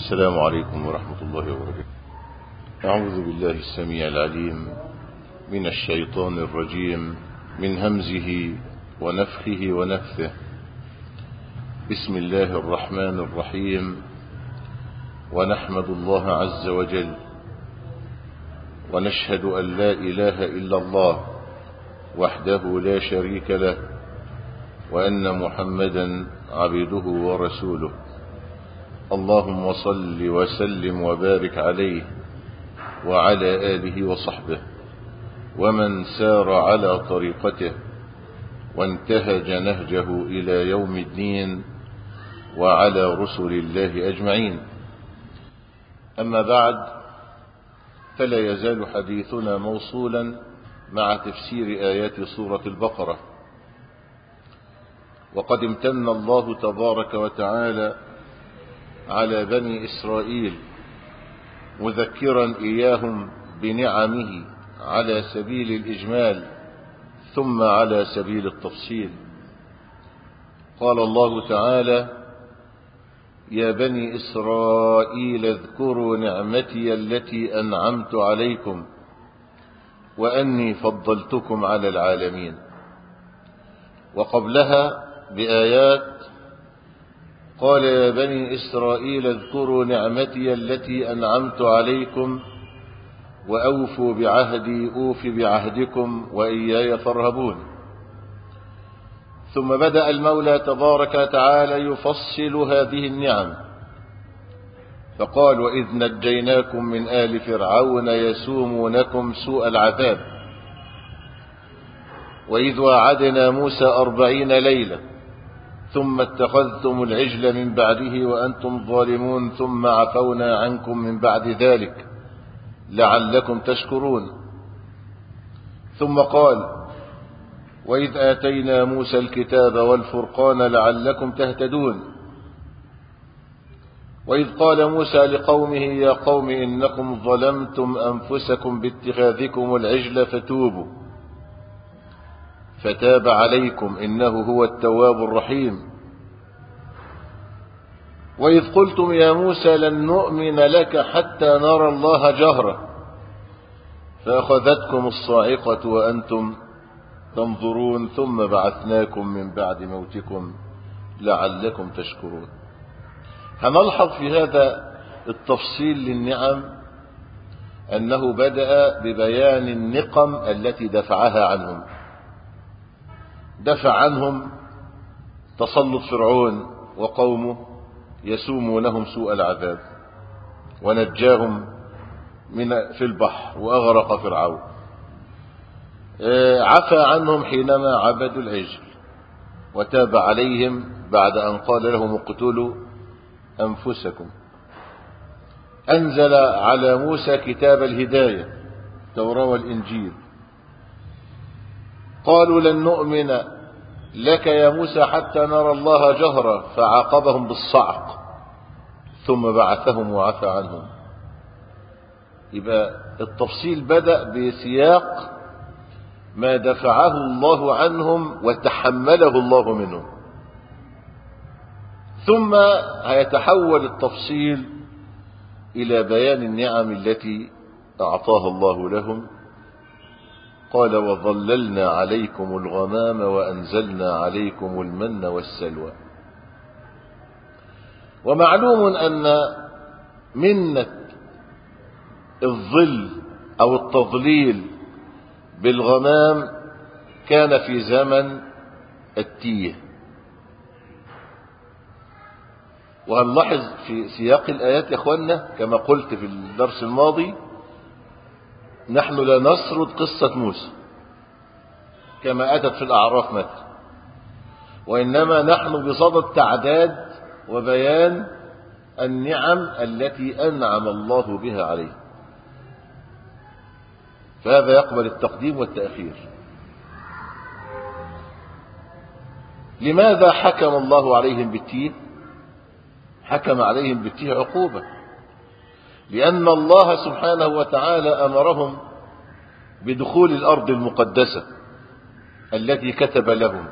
السلام عليكم ورحمة الله وبركاته أعوذ بالله السميع العليم من الشيطان الرجيم من همزه ونفخه ونفثه بسم الله الرحمن الرحيم ونحمد الله عز وجل ونشهد أن لا إله إلا الله وحده لا شريك له وأن محمدا عبده ورسوله اللهم صل وسلم وبارك عليه وعلى آله وصحبه ومن سار على طريقته وانتهج نهجه إلى يوم الدين وعلى رسل الله أجمعين أما بعد فلا يزال حديثنا موصولا مع تفسير آيات سورة البقرة وقد امتن الله تبارك وتعالى على بني إسرائيل مذكرا إياهم بنعمه على سبيل الإجمال ثم على سبيل التفصيل قال الله تعالى يا بني إسرائيل اذكروا نعمتي التي أنعمت عليكم وأني فضلتكم على العالمين وقبلها بآيات قال يا بني إسرائيل اذكروا نعمتي التي أنعمت عليكم وأوفوا بعهدي أوف بعهدكم وإياي فارهبون ثم بدأ المولى تبارك وتعالى يفصل هذه النعم فقال وإذ نجيناكم من آل فرعون يسومونكم سوء العذاب وإذ وعدنا موسى أربعين ليلة ثم اتخذتم العجل من بعده وأنتم ظالمون ثم عفونا عنكم من بعد ذلك لعلكم تشكرون ثم قال وإذ آتينا موسى الكتاب والفرقان لعلكم تهتدون وإذ قال موسى لقومه يا قوم إنكم ظلمتم أنفسكم باتخاذكم العجل فتوبوا فتاب عليكم إنه هو التواب الرحيم وإذ قلتم يا موسى لن نؤمن لك حتى نرى الله جهرة فأخذتكم الصاعقة وأنتم تنظرون ثم بعثناكم من بعد موتكم لعلكم تشكرون هنلحظ في هذا التفصيل للنعم أنه بدأ ببيان النقم التي دفعها عنهم دفع عنهم تسلط فرعون وقومه يسومونهم سوء العذاب ونجاهم من في البحر وأغرق فرعون عفى عنهم حينما عبدوا العجل وتاب عليهم بعد أن قال لهم اقتلوا أنفسكم أنزل على موسى كتاب الهداية التوراة والإنجيل قالوا لن نؤمن لك يا موسى حتى نرى الله جهرا فعاقبهم بالصعق ثم بعثهم وعفى عنهم يبقى التفصيل بدأ بسياق ما دفعه الله عنهم وتحمله الله منهم ثم هيتحول التفصيل إلى بيان النعم التي أعطاها الله لهم قال وظللنا عليكم الغمام وأنزلنا عليكم المن والسلوى ومعلوم أن منة الظل أو التضليل بالغمام كان في زمن التيه وهنلاحظ في سياق الآيات يا أخوانا كما قلت في الدرس الماضي نحن لا نسرد قصة موسى كما أتت في الأعراف مثلا وإنما نحن بصدد تعداد وبيان النعم التي أنعم الله بها عليه فهذا يقبل التقديم والتأخير لماذا حكم الله عليهم بالتيه حكم عليهم بالتيه عقوبة لأن الله سبحانه وتعالى أمرهم بدخول الأرض المقدسة التي كتب لهم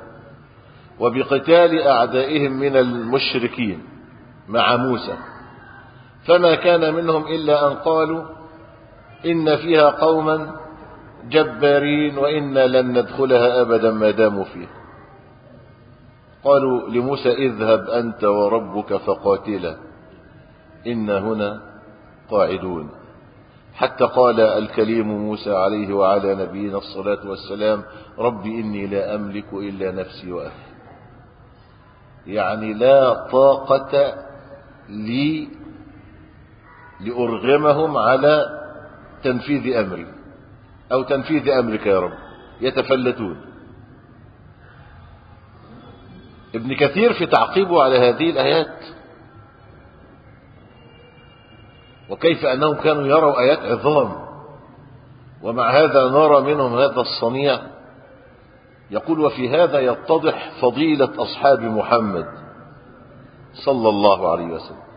وبقتال أعدائهم من المشركين مع موسى فما كان منهم إلا أن قالوا إن فيها قوما جبارين وإنا لن ندخلها أبدا ما داموا فيها قالوا لموسى اذهب أنت وربك فقاتلا إن هنا قاعدون حتى قال الكليم موسى عليه وعلى نبينا الصلاة والسلام رب إني لا أملك إلا نفسي وأخي يعني لا طاقة لي لأرغمهم على تنفيذ أمري أو تنفيذ أمرك يا رب يتفلتون ابن كثير في تعقيبه على هذه الآيات وكيف أنهم كانوا يروا آيات عظام ومع هذا نرى منهم هذا الصنيع يقول وفي هذا يتضح فضيلة أصحاب محمد صلى الله عليه وسلم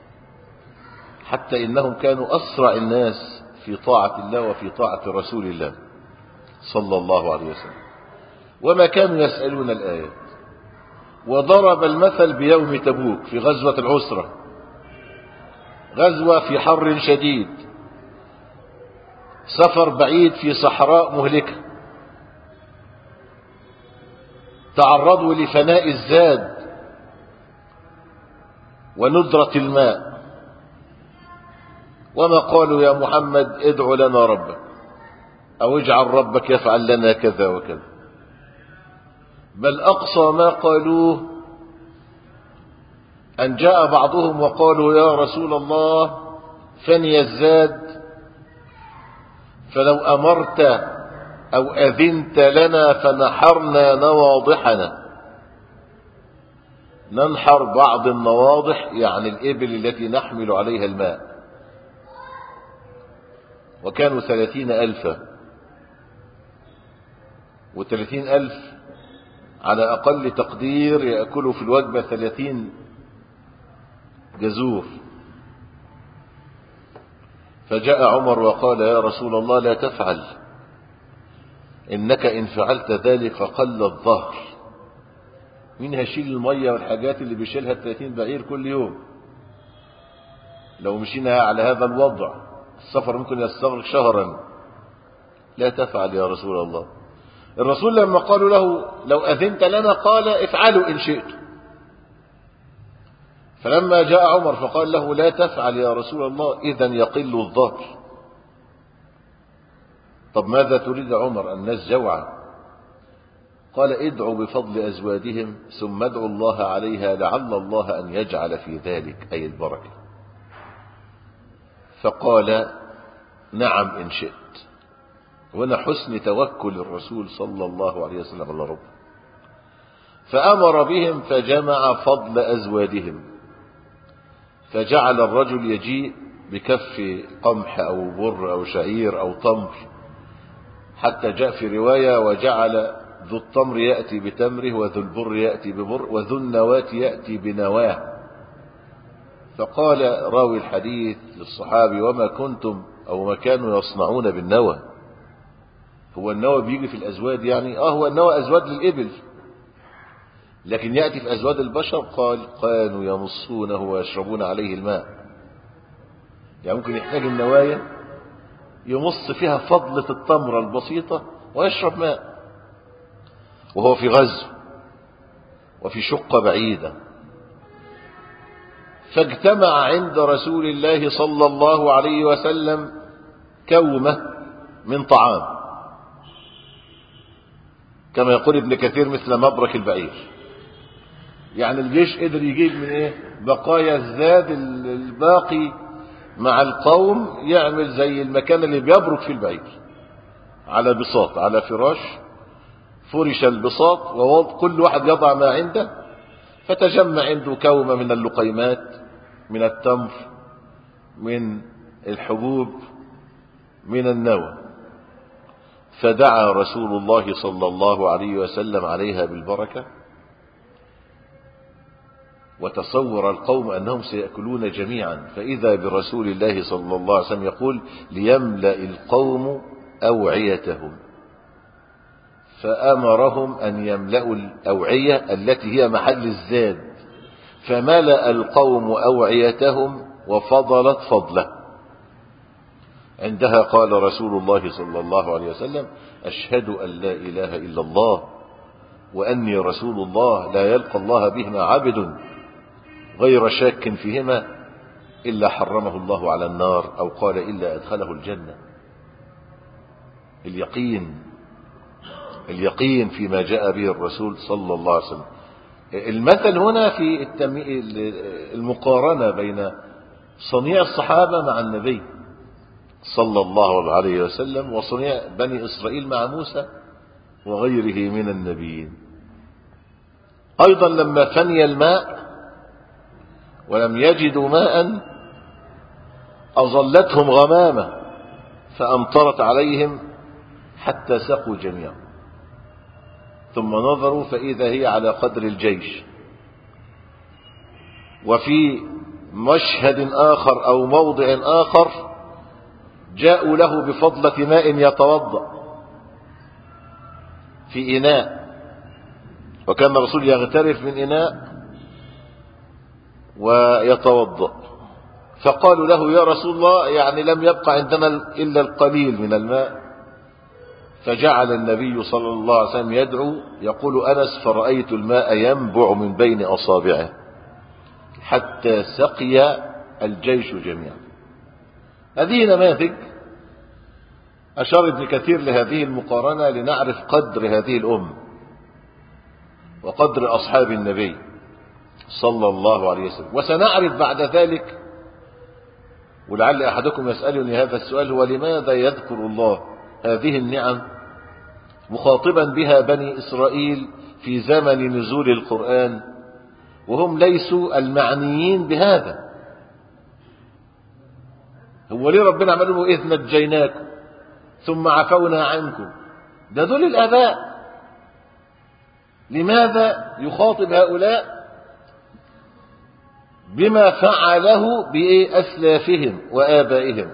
حتى إنهم كانوا أسرع الناس في طاعة الله وفي طاعة رسول الله صلى الله عليه وسلم وما كانوا يسألون الآيات وضرب المثل بيوم تبوك في غزوة العسرة غزوة في حر شديد سفر بعيد في صحراء مهلكة تعرضوا لفناء الزاد وندرة الماء وما قالوا يا محمد ادع لنا ربك أو اجعل ربك يفعل لنا كذا وكذا بل أقصى ما قالوه أن جاء بعضهم وقالوا يا رسول الله فني الزاد فلو أمرت أو أذنت لنا فنحرنا نواضحنا ننحر بعض النواضح يعني الإبل التي نحمل عليها الماء وكانوا ثلاثين ألفا وثلاثين ألف على أقل تقدير يأكلوا في الوجبة ثلاثين جزور فجاء عمر وقال يا رسول الله لا تفعل إنك إن فعلت ذلك قل الظهر مين هيشيل المية والحاجات اللي بيشيلها الثلاثين بعير كل يوم لو مشينا على هذا الوضع السفر ممكن يستغرق شهرا لا تفعل يا رسول الله الرسول لما قالوا له لو أذنت لنا قال افعلوا إن شئتم فلما جاء عمر فقال له لا تفعل يا رسول الله إذا يقل الظهر طب ماذا تريد عمر الناس جوعا قال ادعوا بفضل أزوادهم ثم ادعوا الله عليها لعل الله أن يجعل في ذلك أي البركة فقال نعم إن شئت وهنا حسن توكل الرسول صلى الله عليه وسلم على ربه فأمر بهم فجمع فضل أزوادهم فجعل الرجل يجيء بكف قمح أو بر أو شعير أو تمر حتى جاء في رواية وجعل ذو التمر يأتي بتمره وذو البر يأتي ببر وذو النواة يأتي بنواه فقال راوي الحديث للصحابي وما كنتم أو ما كانوا يصنعون بالنوى هو النوى بيجي في الأزواد يعني آه هو النوى أزواد للإبل لكن يأتي في أزواد البشر قال كانوا يمصونه ويشربون عليه الماء يعني ممكن يحتاج النوايا يمص فيها فضلة التمرة البسيطة ويشرب ماء وهو في غزو وفي شقة بعيدة فاجتمع عند رسول الله صلى الله عليه وسلم كومة من طعام كما يقول ابن كثير مثل مبرك البعير يعني الجيش قدر يجيب من ايه بقايا الزاد الباقي مع القوم يعمل زي المكان اللي بيبرك في البعير على بساط على فراش فرش البساط وكل واحد يضع ما عنده فتجمع عنده كومة من اللقيمات من التمر من الحبوب من النوى فدعا رسول الله صلى الله عليه وسلم عليها بالبركة وتصور القوم أنهم سيأكلون جميعا فإذا برسول الله صلى الله عليه وسلم يقول ليملأ القوم أوعيتهم فأمرهم أن يملأوا الأوعية التي هي محل الزاد فملأ القوم أوعيتهم وفضلت فضله عندها قال رسول الله صلى الله عليه وسلم أشهد أن لا إله إلا الله وأني رسول الله لا يلقى الله بهما عبد غير شاك فيهما إلا حرمه الله على النار أو قال إلا أدخله الجنة اليقين اليقين فيما جاء به الرسول صلى الله عليه وسلم المثل هنا في المقارنة بين صنيع الصحابة مع النبي صلى الله عليه وسلم وصنيع بني إسرائيل مع موسى وغيره من النبيين أيضا لما فني الماء ولم يجدوا ماء أظلتهم غمامة فأمطرت عليهم حتى سقوا جميعا ثم نظروا فإذا هي على قدر الجيش وفي مشهد آخر أو موضع آخر جاءوا له بفضلة ماء يتوضأ في إناء وكان الرسول يغترف من إناء ويتوضأ فقالوا له يا رسول الله يعني لم يبقى عندنا إلا القليل من الماء فجعل النبي صلى الله عليه وسلم يدعو يقول أنس فرأيت الماء ينبع من بين أصابعه حتى سقي الجيش جميعا هذه نماذج أشار ابن كثير لهذه المقارنة لنعرف قدر هذه الأم وقدر أصحاب النبي صلى الله عليه وسلم وسنعرف بعد ذلك ولعل أحدكم يسألني هذا السؤال هو لماذا يذكر الله هذه النعم مخاطبا بها بني إسرائيل في زمن نزول القرآن وهم ليسوا المعنيين بهذا هو ليه ربنا عمل لهم إذ نجيناكم ثم عفونا عنكم ده دول الآباء لماذا يخاطب هؤلاء بما فعله بأسلافهم وآبائهم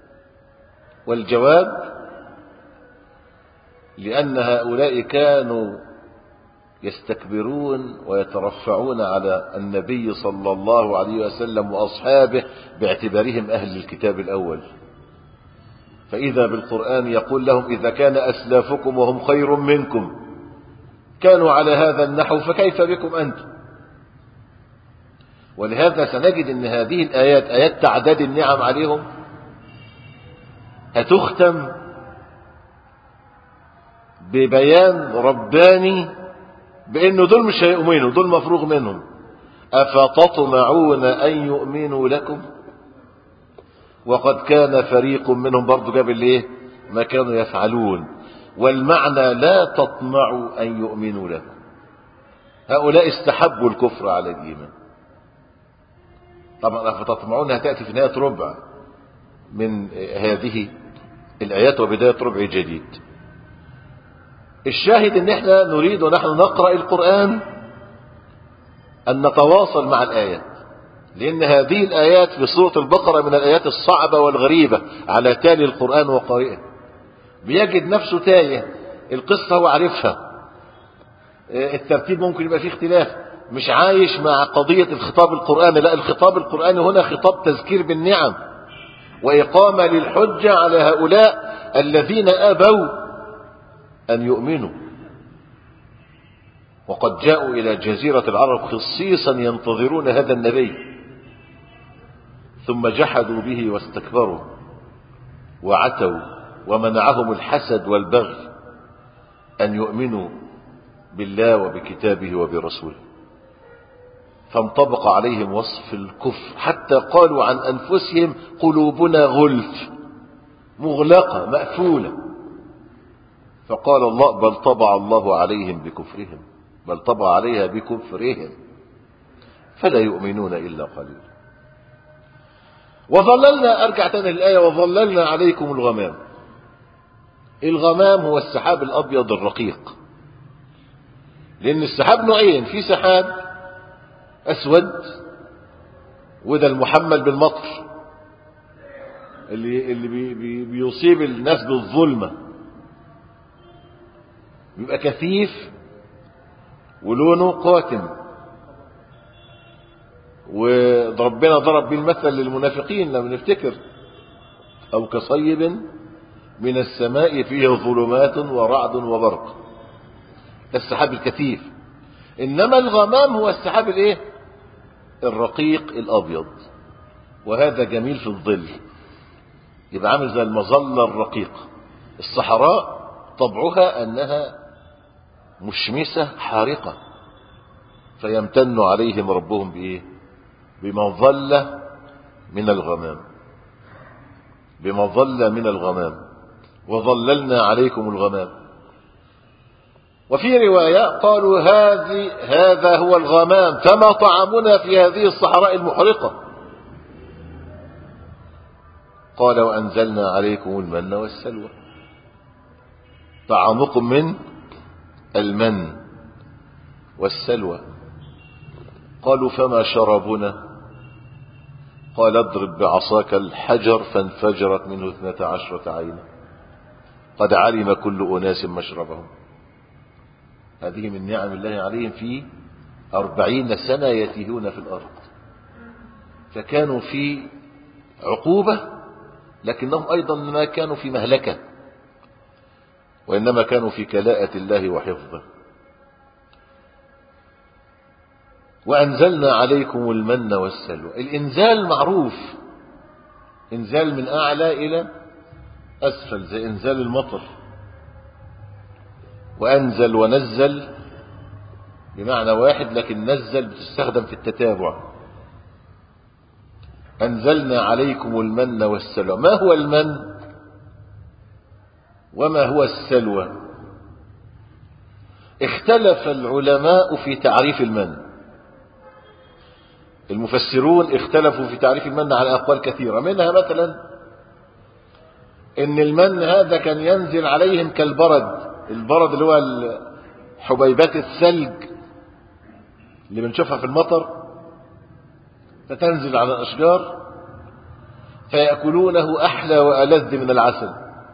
والجواب لأن هؤلاء كانوا يستكبرون ويترفعون على النبي صلى الله عليه وسلم وأصحابه باعتبارهم أهل الكتاب الأول فإذا بالقرآن يقول لهم إذا كان أسلافكم وهم خير منكم كانوا على هذا النحو فكيف بكم أنتم ولهذا سنجد أن هذه الآيات آيات تعداد النعم عليهم هتختم ببيان رباني بأنه دول مش هيؤمنوا دول مفروغ منهم أفتطمعون أن يؤمنوا لكم وقد كان فريق منهم برضو جاب الايه ما كانوا يفعلون والمعنى لا تطمعوا أن يؤمنوا لكم هؤلاء استحبوا الكفر على الإيمان طبعا فتطمعون هتأتي في نهاية ربع من هذه الآيات وبداية ربع جديد الشاهد ان احنا نريد ونحن نقرأ القرآن ان نتواصل مع الآيات لأن هذه الآيات في سورة البقرة من الآيات الصعبة والغريبة على تالي القرآن وقارئه بيجد نفسه تايه القصة هو عارفها الترتيب ممكن يبقى فيه اختلاف مش عايش مع قضية الخطاب القرآني لا الخطاب القرآني هنا خطاب تذكير بالنعم وإقامة للحجة على هؤلاء الذين أبوا أن يؤمنوا وقد جاءوا إلى جزيرة العرب خصيصا ينتظرون هذا النبي ثم جحدوا به واستكبروا وعتوا ومنعهم الحسد والبغي أن يؤمنوا بالله وبكتابه وبرسوله فانطبق عليهم وصف الكفر حتى قالوا عن أنفسهم قلوبنا غلف مغلقة مقفولة فقال الله بل طبع الله عليهم بكفرهم بل طبع عليها بكفرهم فلا يؤمنون إلا قليلا وظللنا أرجع تاني الآية وظللنا عليكم الغمام الغمام هو السحاب الأبيض الرقيق لأن السحاب نوعين في سحاب أسود وده المحمل بالمطر اللي اللي بي بي بيصيب الناس بالظلمه بيبقى كثيف ولونه قاتم وربنا ضرب به المثل للمنافقين لما نفتكر أو كصيب من السماء فيه ظلمات ورعد وبرق ده السحاب الكثيف إنما الغمام هو السحاب الايه الرقيق الأبيض وهذا جميل في الظل يبقى عامل زي المظلة الرقيقة الصحراء طبعها أنها مشمسة حارقة فيمتن عليهم ربهم بإيه بمظلة من الغمام بمظلة من الغمام وظللنا عليكم الغمام وفي رواية قالوا هذه هذا هو الغمام فما طعامنا في هذه الصحراء المحرقة قال وأنزلنا عليكم المن والسلوى طعامكم من المن والسلوى قالوا فما شربنا قال اضرب بعصاك الحجر فانفجرت منه اثنتا عشرة عينا قد علم كل أناس مشربهم هذه من نعم الله عليهم في أربعين سنة يتيهون في الأرض فكانوا في عقوبة لكنهم أيضا ما كانوا في مهلكة وإنما كانوا في كلاءة الله وحفظه وأنزلنا عليكم المن والسلوى الإنزال معروف إنزال من أعلى إلى أسفل زي إنزال المطر وأنزل ونزل بمعنى واحد لكن نزل بتستخدم في التتابع أنزلنا عليكم المن والسلوى ما هو المن وما هو السلوى اختلف العلماء في تعريف المن المفسرون اختلفوا في تعريف المن على أقوال كثيرة منها مثلا ان المن هذا كان ينزل عليهم كالبرد البرد اللي هو حبيبات الثلج اللي بنشوفها في المطر فتنزل على الأشجار فيأكلونه أحلى وألذ من العسل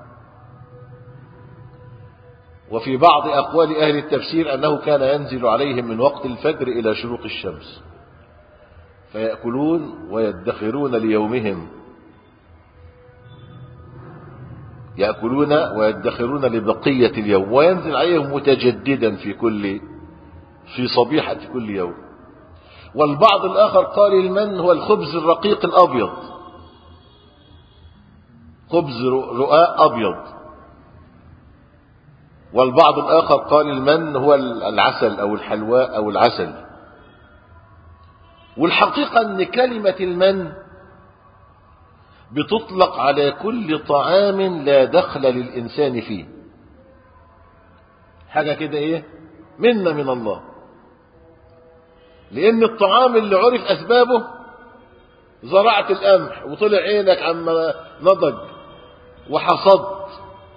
وفي بعض أقوال أهل التفسير أنه كان ينزل عليهم من وقت الفجر إلى شروق الشمس فيأكلون ويدخرون ليومهم يأكلون ويدخرون لبقية اليوم وينزل عليهم متجددا في كل في صبيحة كل يوم والبعض الآخر قال المن هو الخبز الرقيق الأبيض خبز رقاء أبيض والبعض الآخر قال المن هو العسل أو الحلواء أو العسل والحقيقة أن كلمة المن بتطلق على كل طعام لا دخل للإنسان فيه حاجة كده إيه منا من الله لأن الطعام اللي عرف أسبابه زرعت القمح وطلع عينك عما نضج وحصدت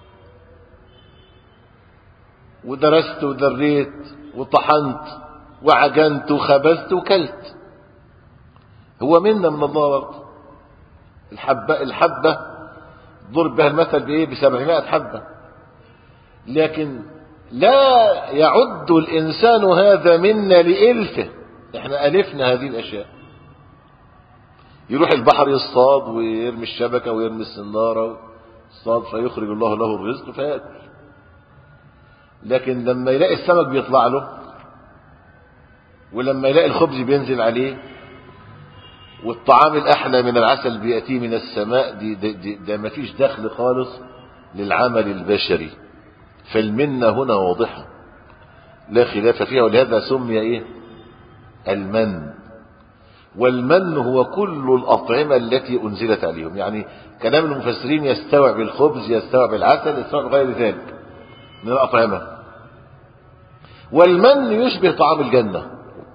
ودرست ودريت وطحنت وعجنت وخبزت وكلت هو منا من الله برضه الحبة الحبة ضرب بها المثل بإيه بسبعمائة حبة لكن لا يعد الإنسان هذا منا لإلفه احنا ألفنا هذه الأشياء يروح البحر يصطاد ويرمي الشبكة ويرمي السنارة يصطاد فيخرج الله له الرزق فيأكل لكن لما يلاقي السمك بيطلع له ولما يلاقي الخبز بينزل عليه والطعام الأحلى من العسل بيأتيه من السماء دي, دي, دي ده ما فيش دخل خالص للعمل البشري فالمنة هنا واضحة لا خلاف فيها ولهذا سمي ايه المن والمن هو كل الأطعمة التي أنزلت عليهم يعني كلام المفسرين يستوعب الخبز يستوعب العسل يستوعب غير ذلك من الأطعمة والمن يشبه طعام الجنة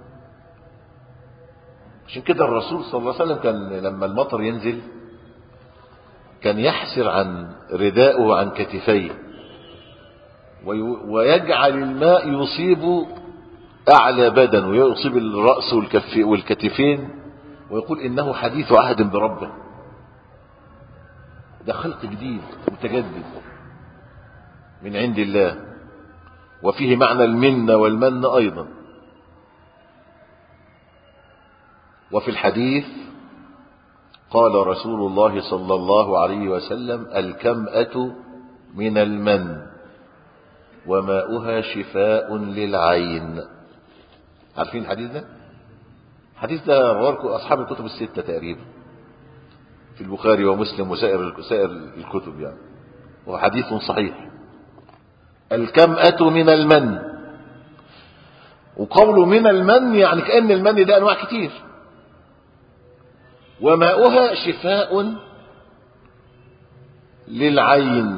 عشان كده الرسول صلى الله عليه وسلم كان لما المطر ينزل كان يحسر عن رداءه وعن كتفيه ويجعل الماء يصيب أعلى بدن ويصيب الرأس والكف والكتفين ويقول إنه حديث عهد بربه ده خلق جديد متجدد من عند الله وفيه معنى المنة والمن أيضا وفي الحديث قال رسول الله صلى الله عليه وسلم الكمأة من المن وماؤها شفاء للعين عارفين الحديث ده الحديث ده رواه أصحاب الكتب الستة تقريبا في البخاري ومسلم وسائر سائر الكتب يعني وهو حديث صحيح الكمأة من المن وقوله من المن يعني كأن المن ده أنواع كتير وماؤها شفاء للعين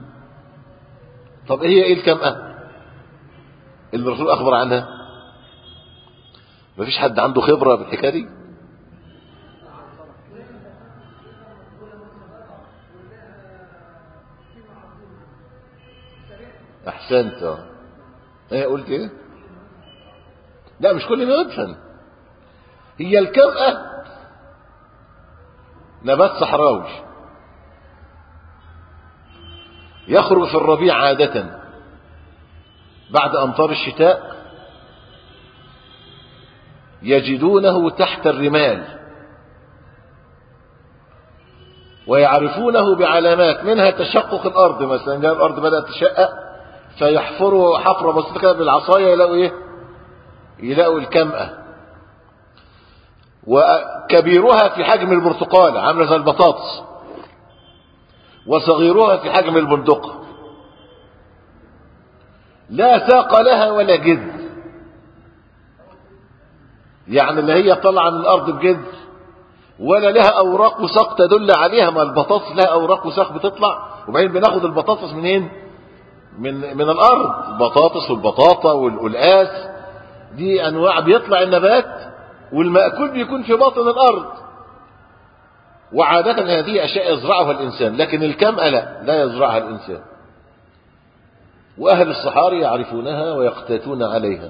طب هي ايه الكمأة اللي الرسول أخبر عنها مفيش حد عنده خبرة بالحكاية دي احسنت ايه قلت ايه لا مش كل ما يدفن هي الكمأة نبات صحراوي يخرج في الربيع عادة بعد أمطار الشتاء يجدونه تحت الرمال ويعرفونه بعلامات منها تشقق الأرض مثلا جاء الأرض بدأت تشقق فيحفروا حفرة بسيطة كده بالعصاية يلاقوا إيه يلاقوا الكمأة وكبيرها في حجم البرتقالة عاملة زي البطاطس وصغيرها في حجم البندقة لا ساق لها ولا جذر يعني اللي هي طالعة من الأرض بجذر ولا لها أوراق وساق تدل عليها ما البطاطس لها أوراق وساق بتطلع وبعدين بناخد البطاطس منين من من الأرض البطاطس والبطاطا والقلقاس دي أنواع بيطلع النبات والمأكول بيكون في باطن الأرض وعادة هذه أشياء يزرعها الإنسان لكن الكمأة لا لا يزرعها الإنسان وأهل الصحاري يعرفونها ويقتاتون عليها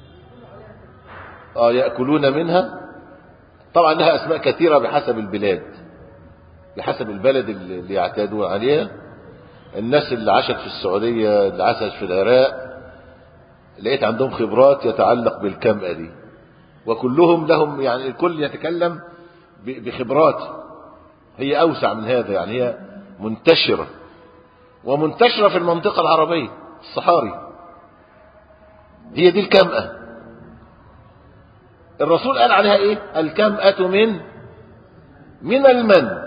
آه يأكلون منها طبعا لها أسماء كثيرة بحسب البلاد بحسب البلد اللي يعتادون عليها الناس اللي عاشت في السعودية اللي عاشت في العراق لقيت عندهم خبرات يتعلق بالكمأة دي وكلهم لهم يعني الكل يتكلم بخبرات هي أوسع من هذا يعني هي منتشرة ومنتشرة في المنطقة العربية الصحاري هي دي الكمأة الرسول قال عليها ايه الكمأة من من المن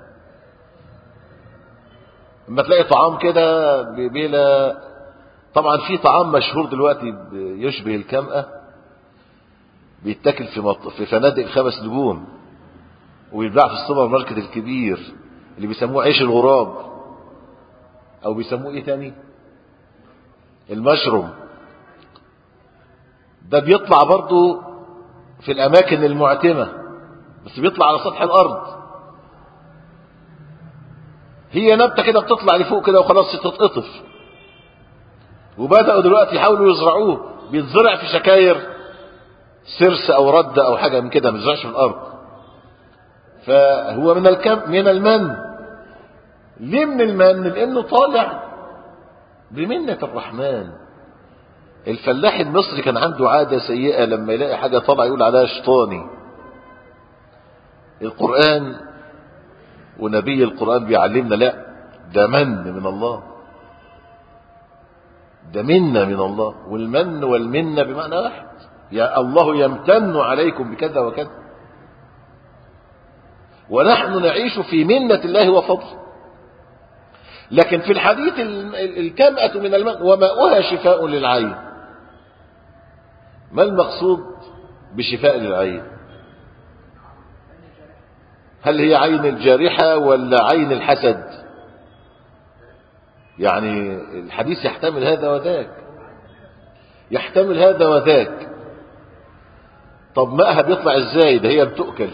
لما تلاقي طعام كده بلا طبعا في طعام مشهور دلوقتي يشبه الكمأة بيتاكل في مط... في فنادق الخمس نجوم ويتباع في السوبر ماركت الكبير اللي بيسموه عيش الغراب او بيسموه ايه تاني المشروم ده بيطلع برضو في الاماكن المعتمة بس بيطلع على سطح الارض هي نبتة كده بتطلع لفوق كده وخلاص تتقطف وبدأوا دلوقتي يحاولوا يزرعوه بيتزرع في شكاير سرس او ردة او حاجة من كده ما بيزرعش في الارض فهو من الكم من المن ليه من المن لانه طالع بمنة الرحمن الفلاح المصري كان عنده عادة سيئة لما يلاقي حاجة طالعة يقول عليها شيطاني القرآن ونبي القرآن بيعلمنا لا ده من من الله ده منة من الله والمن والمنة بمعنى واحد يا الله يمتن عليكم بكذا وكذا ونحن نعيش في منة الله وفضله لكن في الحديث الكمأة من الماء وماؤها شفاء للعين ما المقصود بشفاء للعين هل هي عين الجارحة ولا عين الحسد يعني الحديث يحتمل هذا وذاك يحتمل هذا وذاك طب ماءها بيطلع ازاي ده هي بتؤكل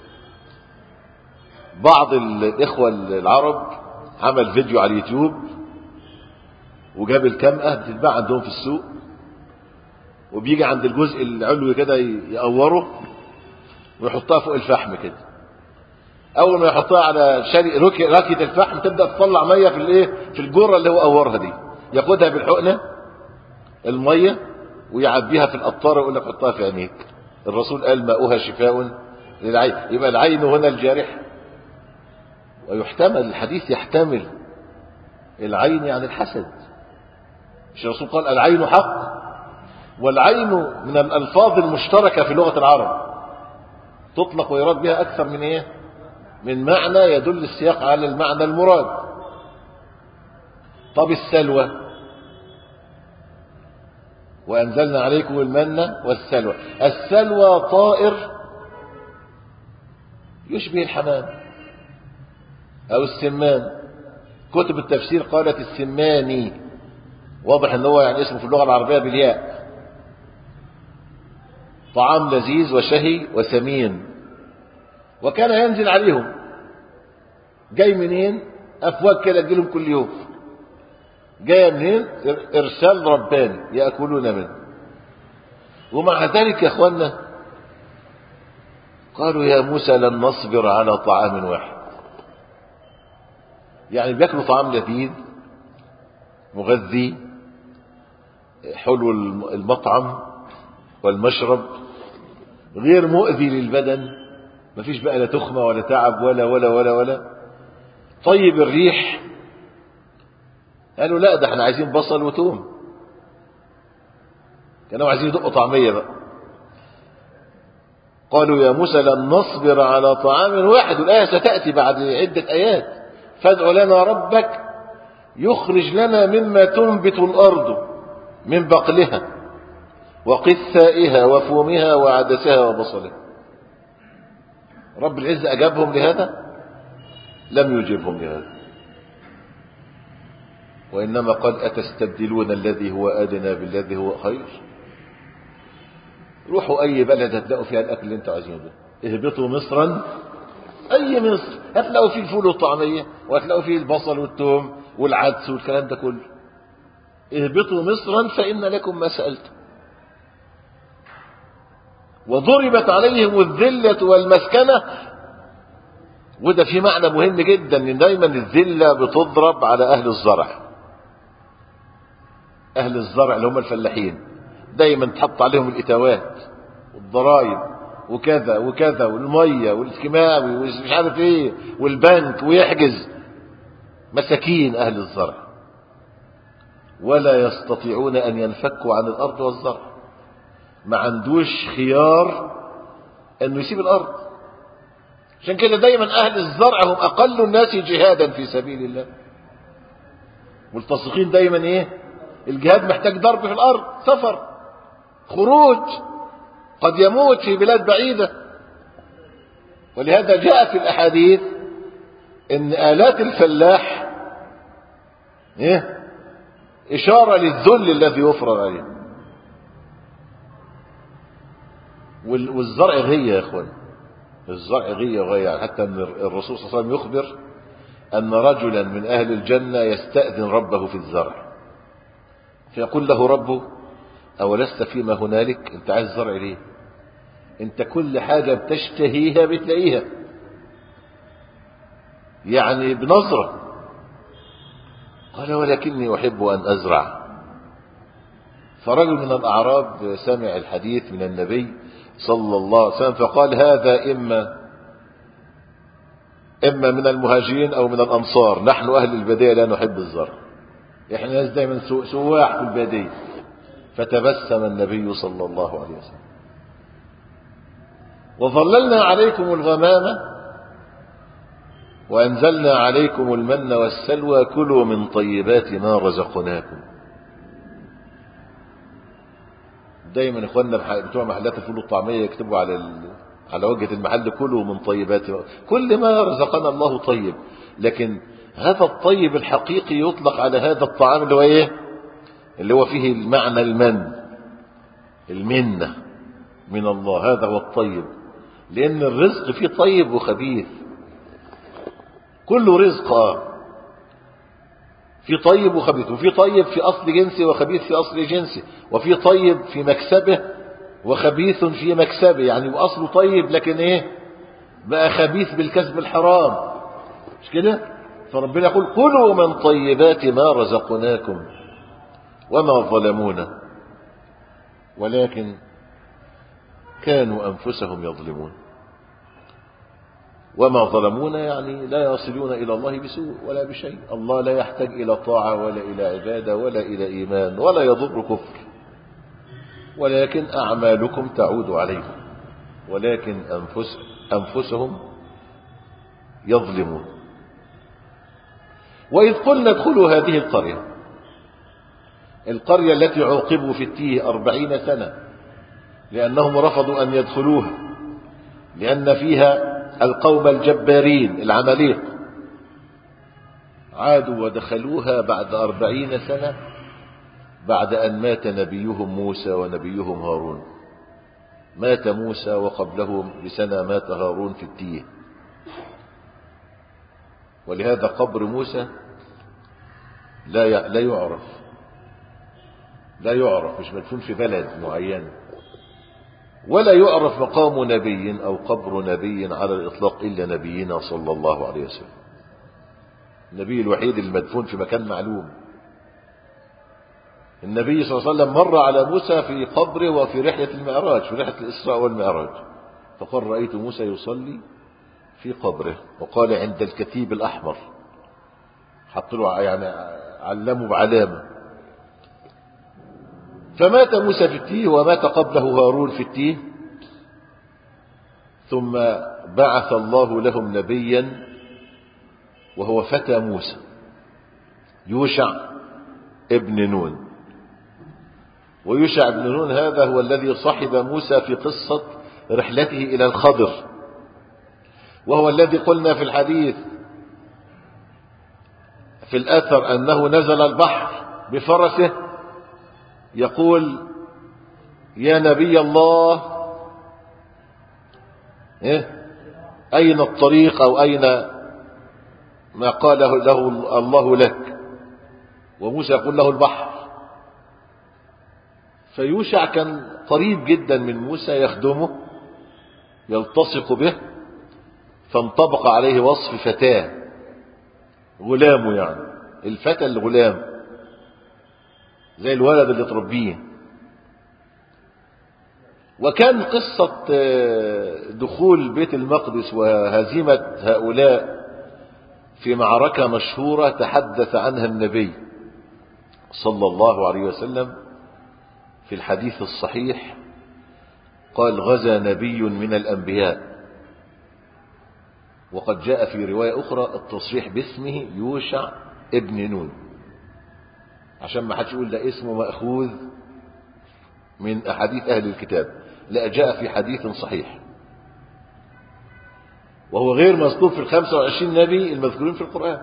بعض الاخوة العرب عمل فيديو على اليوتيوب وجاب الكمأة بتتباع عندهم في السوق وبيجي عند الجزء العلوي كده يقوره ويحطها فوق الفحم كده اول ما يحطها على شري راكية الفحم تبدا تطلع ميه في الايه في الجره اللي هو قورها دي ياخدها بالحقنه الميه ويعبيها في القطاره ويقول لك حطها في عينيك الرسول قال ماؤها شفاء للعين يبقى العين هنا الجارح ويحتمل الحديث يحتمل العين يعني الحسد مش الرسول قال العين حق والعين من الألفاظ المشتركة في لغة العرب تطلق ويراد بها أكثر من إيه من معنى يدل السياق على المعنى المراد طب السلوى وأنزلنا عليكم المن والسلوى السلوى طائر يشبه الحمام أو السمان كتب التفسير قالت السماني واضح ان هو يعني اسمه في اللغة العربية بالياء طعام لذيذ وشهي وسمين وكان ينزل عليهم جاي منين افواج كده تجيلهم كل يوم جايه منين ارسال رباني ياكلون منه ومع ذلك يا اخوانا قالوا يا موسى لن نصبر على طعام واحد يعني بياكلوا طعام لذيذ مغذي حلو المطعم والمشرب غير مؤذي للبدن مفيش بقى لا تخمة ولا تعب ولا ولا ولا ولا طيب الريح قالوا لا ده احنا عايزين بصل وتوم كانوا عايزين يدقوا طعمية بقى قالوا يا موسى لن نصبر على طعام واحد والآية ستأتي بعد عدة آيات فادع لنا ربك يخرج لنا مما تنبت الأرض من بقلها وقثائها وفومها وعدسها وبصلها رب العزة أجابهم لهذا لم يجبهم لهذا وإنما قال أتستبدلون الذي هو أدنى بالذي هو خير روحوا أي بلد هتلاقوا فيها الأكل اللي انتوا عايزينه ده اهبطوا مصرا أي مصر هتلاقوا فيه الفول والطعمية وهتلاقوا فيه البصل والثوم والعدس والكلام ده كله اهبطوا مصرا فإن لكم ما سألتم وضربت عليهم الذلة والمسكنة وده في معنى مهم جدا ان دايما الذلة بتضرب على اهل الزرع اهل الزرع اللي هم الفلاحين دايما تحط عليهم الاتاوات والضرائب وكذا وكذا والمية والكيماوي ومش عارف ايه والبنك ويحجز مساكين اهل الزرع ولا يستطيعون ان ينفكوا عن الارض والزرع ما عندوش خيار انه يسيب الارض عشان كده دايما اهل الزرع هم اقل الناس جهادا في سبيل الله ملتصقين دايما ايه الجهاد محتاج ضرب في الارض سفر خروج قد يموت في بلاد بعيدة ولهذا جاء في الاحاديث ان الات الفلاح ايه اشارة للذل الذي يفرض عليه والزرع غية يا اخوان الزرع غية وغية حتى ان الرسول صلى الله عليه وسلم يخبر ان رجلا من اهل الجنة يستأذن ربه في الزرع فيقول له ربه اولست فيما هنالك انت عايز زرع ليه انت كل حاجة بتشتهيها بتلاقيها يعني بنظرة قال ولكني احب ان ازرع فرجل من الاعراب سمع الحديث من النبي صلى الله عليه وسلم فقال هذا إما إما من المهاجرين أو من الأنصار نحن أهل البدية لا نحب الزرع إحنا ناس دايما سواح في البدية فتبسم النبي صلى الله عليه وسلم وظللنا عليكم الغمامة وأنزلنا عليكم المن والسلوى كلوا من طيبات ما رزقناكم دايما اخواننا بتوع محلات الفول والطعميه يكتبوا على ال... على وجهه المحل كله من طيبات كل ما رزقنا الله طيب لكن هذا الطيب الحقيقي يطلق على هذا الطعام اللي هو ايه اللي هو فيه المعنى المن المنة من الله هذا هو الطيب لأن الرزق فيه طيب وخبيث كله رزق آه في طيب وخبيث وفي طيب في أصل جنسي وخبيث في أصل جنسي وفي طيب في مكسبه وخبيث في مكسبه يعني وأصله طيب لكن إيه بقى خبيث بالكسب الحرام مش كده فربنا يقول كلوا من طيبات ما رزقناكم وما ظلمونا ولكن كانوا أنفسهم يظلمون وما ظلمونا يعني لا يصلون إلى الله بسوء ولا بشيء الله لا يحتاج إلى طاعة ولا إلى عبادة ولا إلى إيمان ولا يضر كفر ولكن أعمالكم تعود عليكم ولكن أنفس أنفسهم يظلمون وإذ قلنا ادخلوا هذه القرية القرية التي عوقبوا في التيه أربعين سنة لأنهم رفضوا أن يدخلوها لأن فيها القوم الجبارين العماليق عادوا ودخلوها بعد أربعين سنة بعد أن مات نبيهم موسى ونبيهم هارون مات موسى وقبله بسنة مات هارون في التيه ولهذا قبر موسى لا لا يعرف لا يعرف مش مدفون في بلد معين ولا يعرف مقام نبي أو قبر نبي على الإطلاق إلا نبينا صلى الله عليه وسلم النبي الوحيد المدفون في مكان معلوم النبي صلى الله عليه وسلم مر على موسى في قبره وفي رحلة المعراج في رحلة الإسراء والمعراج فقال رأيت موسى يصلي في قبره وقال عند الكتيب الأحمر حط له يعني علمه بعلامة فمات موسى في التيه ومات قبله هارون في التيه ثم بعث الله لهم نبيا وهو فتى موسى يوشع ابن نون ويوشع بن نون هذا هو الذي صحب موسى في قصة رحلته إلى الخضر وهو الذي قلنا في الحديث في الأثر أنه نزل البحر بفرسه يقول يا نبي الله إيه؟ أين الطريق أو أين ما قاله له الله لك وموسى يقول له البحر فيوشع كان قريب جدا من موسى يخدمه يلتصق به فانطبق عليه وصف فتاه غلامه يعني الفتى الغلام زي الولد اللي تربيه وكان قصة دخول بيت المقدس وهزيمة هؤلاء في معركة مشهورة تحدث عنها النبي صلى الله عليه وسلم في الحديث الصحيح قال غزا نبي من الأنبياء وقد جاء في رواية أخرى التصريح باسمه يوشع ابن نون عشان ما حدش يقول ده اسمه مأخوذ من أحاديث أهل الكتاب لا جاء في حديث صحيح وهو غير مذكور في الخمسة وعشرين نبي المذكورين في القرآن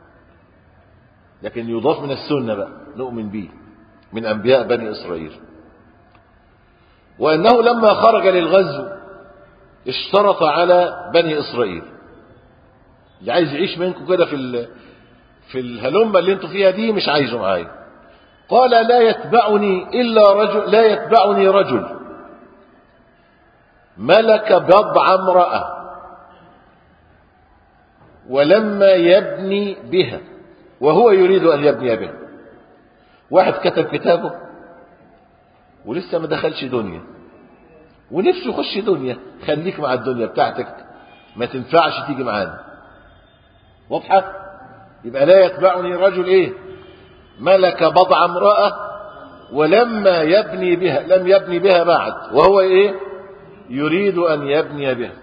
لكن يضاف من السنة بقى نؤمن به من أنبياء بني إسرائيل وأنه لما خرج للغزو اشترط على بني إسرائيل اللي عايز يعيش منكم كده في ال... في الهلمة اللي انتوا فيها دي مش عايزه معايا قال لا يتبعني إلا رجل لا يتبعني رجل ملك بضع امرأة ولما يبني بها وهو يريد أن يبني بها واحد كتب كتابه ولسه ما دخلش دنيا ونفسه يخش دنيا خليك مع الدنيا بتاعتك ما تنفعش تيجي معانا واضحة يبقى لا يتبعني رجل ايه ملك بضع امرأة ولما يبني بها لم يبني بها بعد وهو ايه يريد ان يبني بها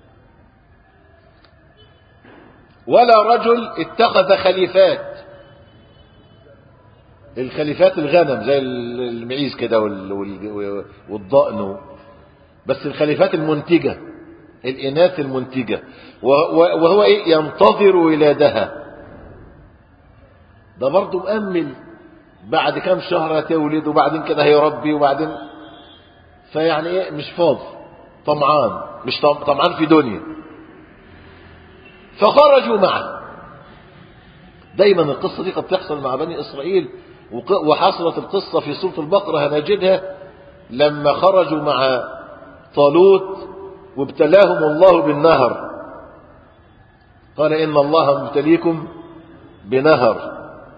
ولا رجل اتخذ خليفات الخليفات الغنم زي المعيز كده والضأن بس الخليفات المنتجة الإناث المنتجة وهو إيه ينتظر ولادها ده برضه مأمل بعد كام شهر هتولد وبعدين كده هيربي وبعدين فيعني ايه مش فاضي طمعان مش طمعان في دنيا فخرجوا معه دايما القصة دي قد تحصل مع بني إسرائيل وحصلت القصة في سورة البقرة هنجدها لما خرجوا مع طالوت وابتلاهم الله بالنهر قال إن الله مبتليكم بنهر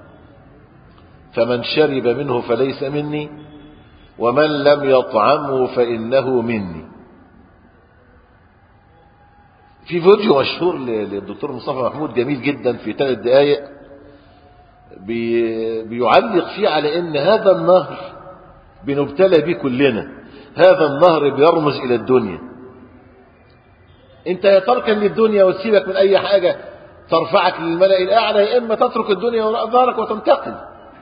فمن شرب منه فليس مني ومن لم يطعمه فإنه مني في فيديو مشهور للدكتور مصطفى محمود جميل جدا في ثلاث دقائق بي بيعلق فيه على ان هذا النهر بنبتلى به كلنا هذا النهر بيرمز الى الدنيا انت يا تركا للدنيا وتسيبك من اي حاجة ترفعك للملأ الاعلى يا اما تترك الدنيا وراء ظهرك وتنتقل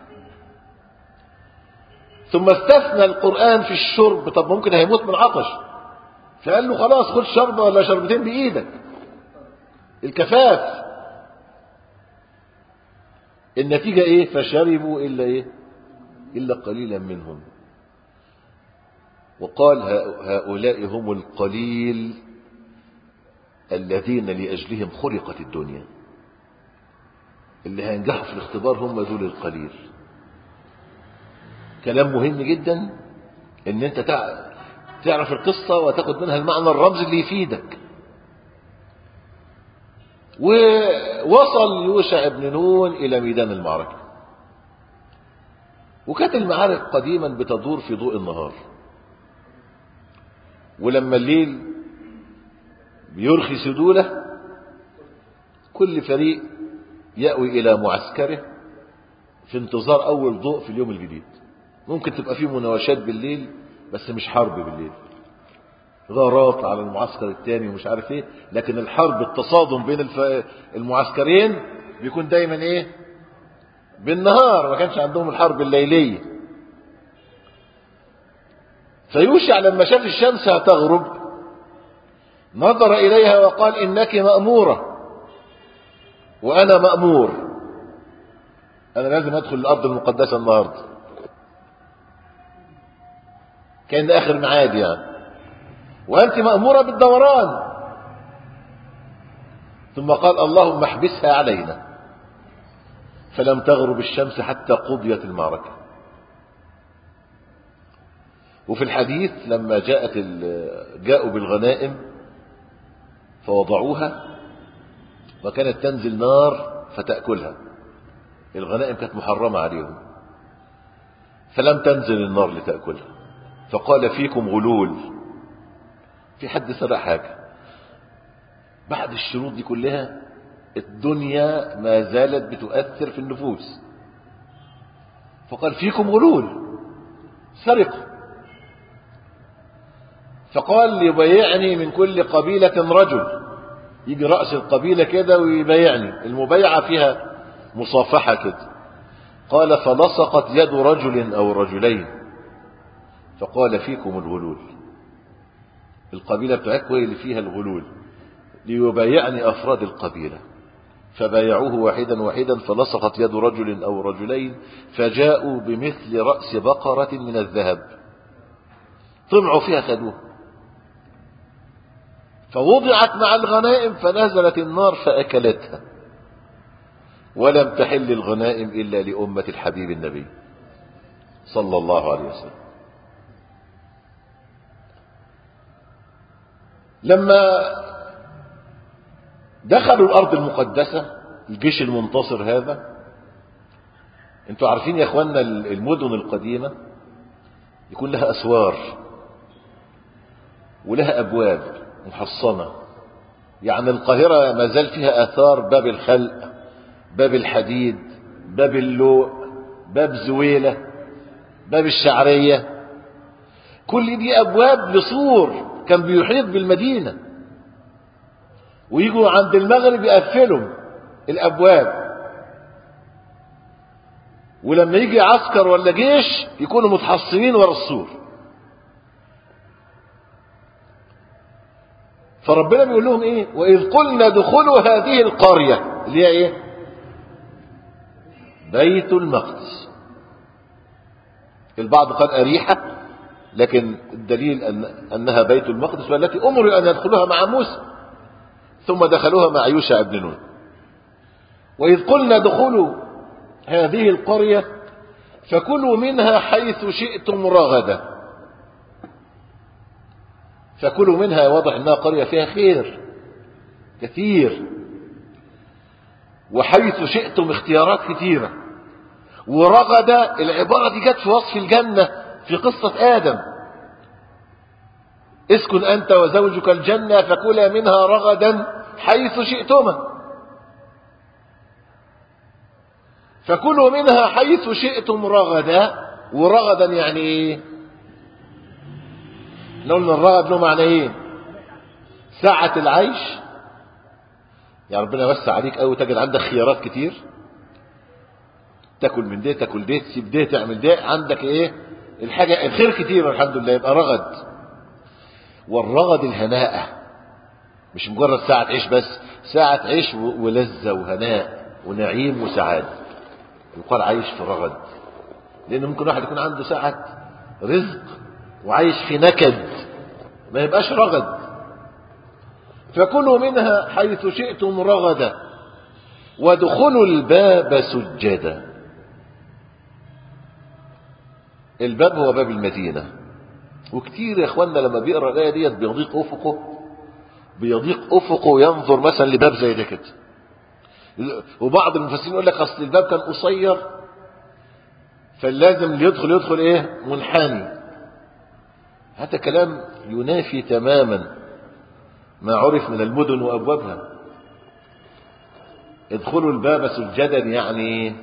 ثم استثنى القرآن في الشرب طب ممكن هيموت من عطش فقال له خلاص خد شربة ولا شربتين بإيدك الكفاف النتيجة ايه فشربوا إلا ايه إلا قليلا منهم وقال هؤلاء هم القليل الذين لأجلهم خلقت الدنيا اللي هينجحوا في الاختبار هم دول القليل كلام مهم جدا ان انت تعرف القصة وتاخد منها المعنى الرمزي اللي يفيدك ووصل يوشع بن نون إلى ميدان المعركة وكانت المعارك قديما بتدور في ضوء النهار ولما الليل بيرخي سدوله كل فريق يأوي إلى معسكره في انتظار أول ضوء في اليوم الجديد ممكن تبقى فيه مناوشات بالليل بس مش حرب بالليل غارات على المعسكر الثاني ومش عارف ايه لكن الحرب التصادم بين الف... المعسكرين بيكون دايما ايه بالنهار ما كانش عندهم الحرب الليلية فيوشع لما شاف الشمس هتغرب نظر إليها وقال إنك مأمورة وأنا مأمور أنا لازم أدخل الأرض المقدسة النهاردة كان ده آخر معاد يعني وأنت مأمورة بالدوران ثم قال اللهم احبسها علينا فلم تغرب الشمس حتى قضيت المعركة وفي الحديث لما جاءت جاءوا بالغنائم فوضعوها وكانت تنزل نار فتأكلها الغنائم كانت محرمة عليهم فلم تنزل النار لتأكلها فقال فيكم غلول في حد سرق حاجة بعد الشروط دي كلها الدنيا ما زالت بتؤثر في النفوس فقال فيكم غلول سرقوا فقال يبايعني من كل قبيلة رجل يجي رأس القبيلة كده ويبايعني المبايعة فيها مصافحة كده قال فلصقت يد رجل أو رجلين فقال فيكم الغلول القبيلة بتاعتكم هي اللي فيها الغلول ليبايعني أفراد القبيلة فبايعوه واحدا واحدا فلصقت يد رجل أو رجلين فجاءوا بمثل رأس بقرة من الذهب طمعوا فيها خدوه فوضعت مع الغنائم فنزلت النار فأكلتها ولم تحل الغنائم إلا لأمة الحبيب النبي صلى الله عليه وسلم لما دخلوا الأرض المقدسة الجيش المنتصر هذا انتوا عارفين يا اخوانا المدن القديمة يكون لها أسوار ولها أبواب محصنة يعني القاهرة ما زال فيها آثار باب الخلق باب الحديد باب اللوء باب زويلة باب الشعرية كل دي أبواب لصور كان بيحيط بالمدينة ويجوا عند المغرب يقفلوا الأبواب ولما يجي عسكر ولا جيش يكونوا متحصنين ورا السور فربنا بيقول لهم ايه واذ قلنا ادخلوا هذه القريه اللي هي ايه بيت المقدس البعض قال اريحه لكن الدليل أن انها بيت المقدس والتي امروا ان يدخلوها مع موسى ثم دخلوها مع يوشع بن نون واذ قلنا ادخلوا هذه القريه فكلوا منها حيث شئتم رغدا فكلوا منها واضح انها قرية فيها خير كثير وحيث شئتم اختيارات كثيرة ورغد العبارة دي جت في وصف الجنة في قصة آدم اسكن أنت وزوجك الجنة فكلا منها رغدا حيث شئتما فكلوا منها حيث شئتم رغدا ورغدا يعني ايه لو قلنا الرغد له معنى ايه ساعة العيش يا ربنا يوسع عليك قوي تجد عندك خيارات كتير تاكل من ده تاكل ده تسيب ده تعمل ده عندك ايه الحاجة الخير كتير الحمد لله يبقى رغد والرغد الهناءة مش مجرد ساعة عيش بس ساعة عيش ولذة وهناء ونعيم وسعادة يقال عايش في رغد لأن ممكن واحد يكون عنده ساعة رزق وعايش في نكد ما يبقاش رغد فكلوا منها حيث شئتم رغدا وادخلوا الباب سجدا الباب هو باب المدينة وكتير يا اخوانا لما بيقرا الايه ديت بيضيق افقه بيضيق افقه ينظر مثلا لباب زي ده كده وبعض المفسرين يقول لك اصل الباب كان قصير فلازم اللي يدخل يدخل ايه منحني هذا كلام ينافي تماما ما عرف من المدن وابوابها ادخلوا الباب سجدا يعني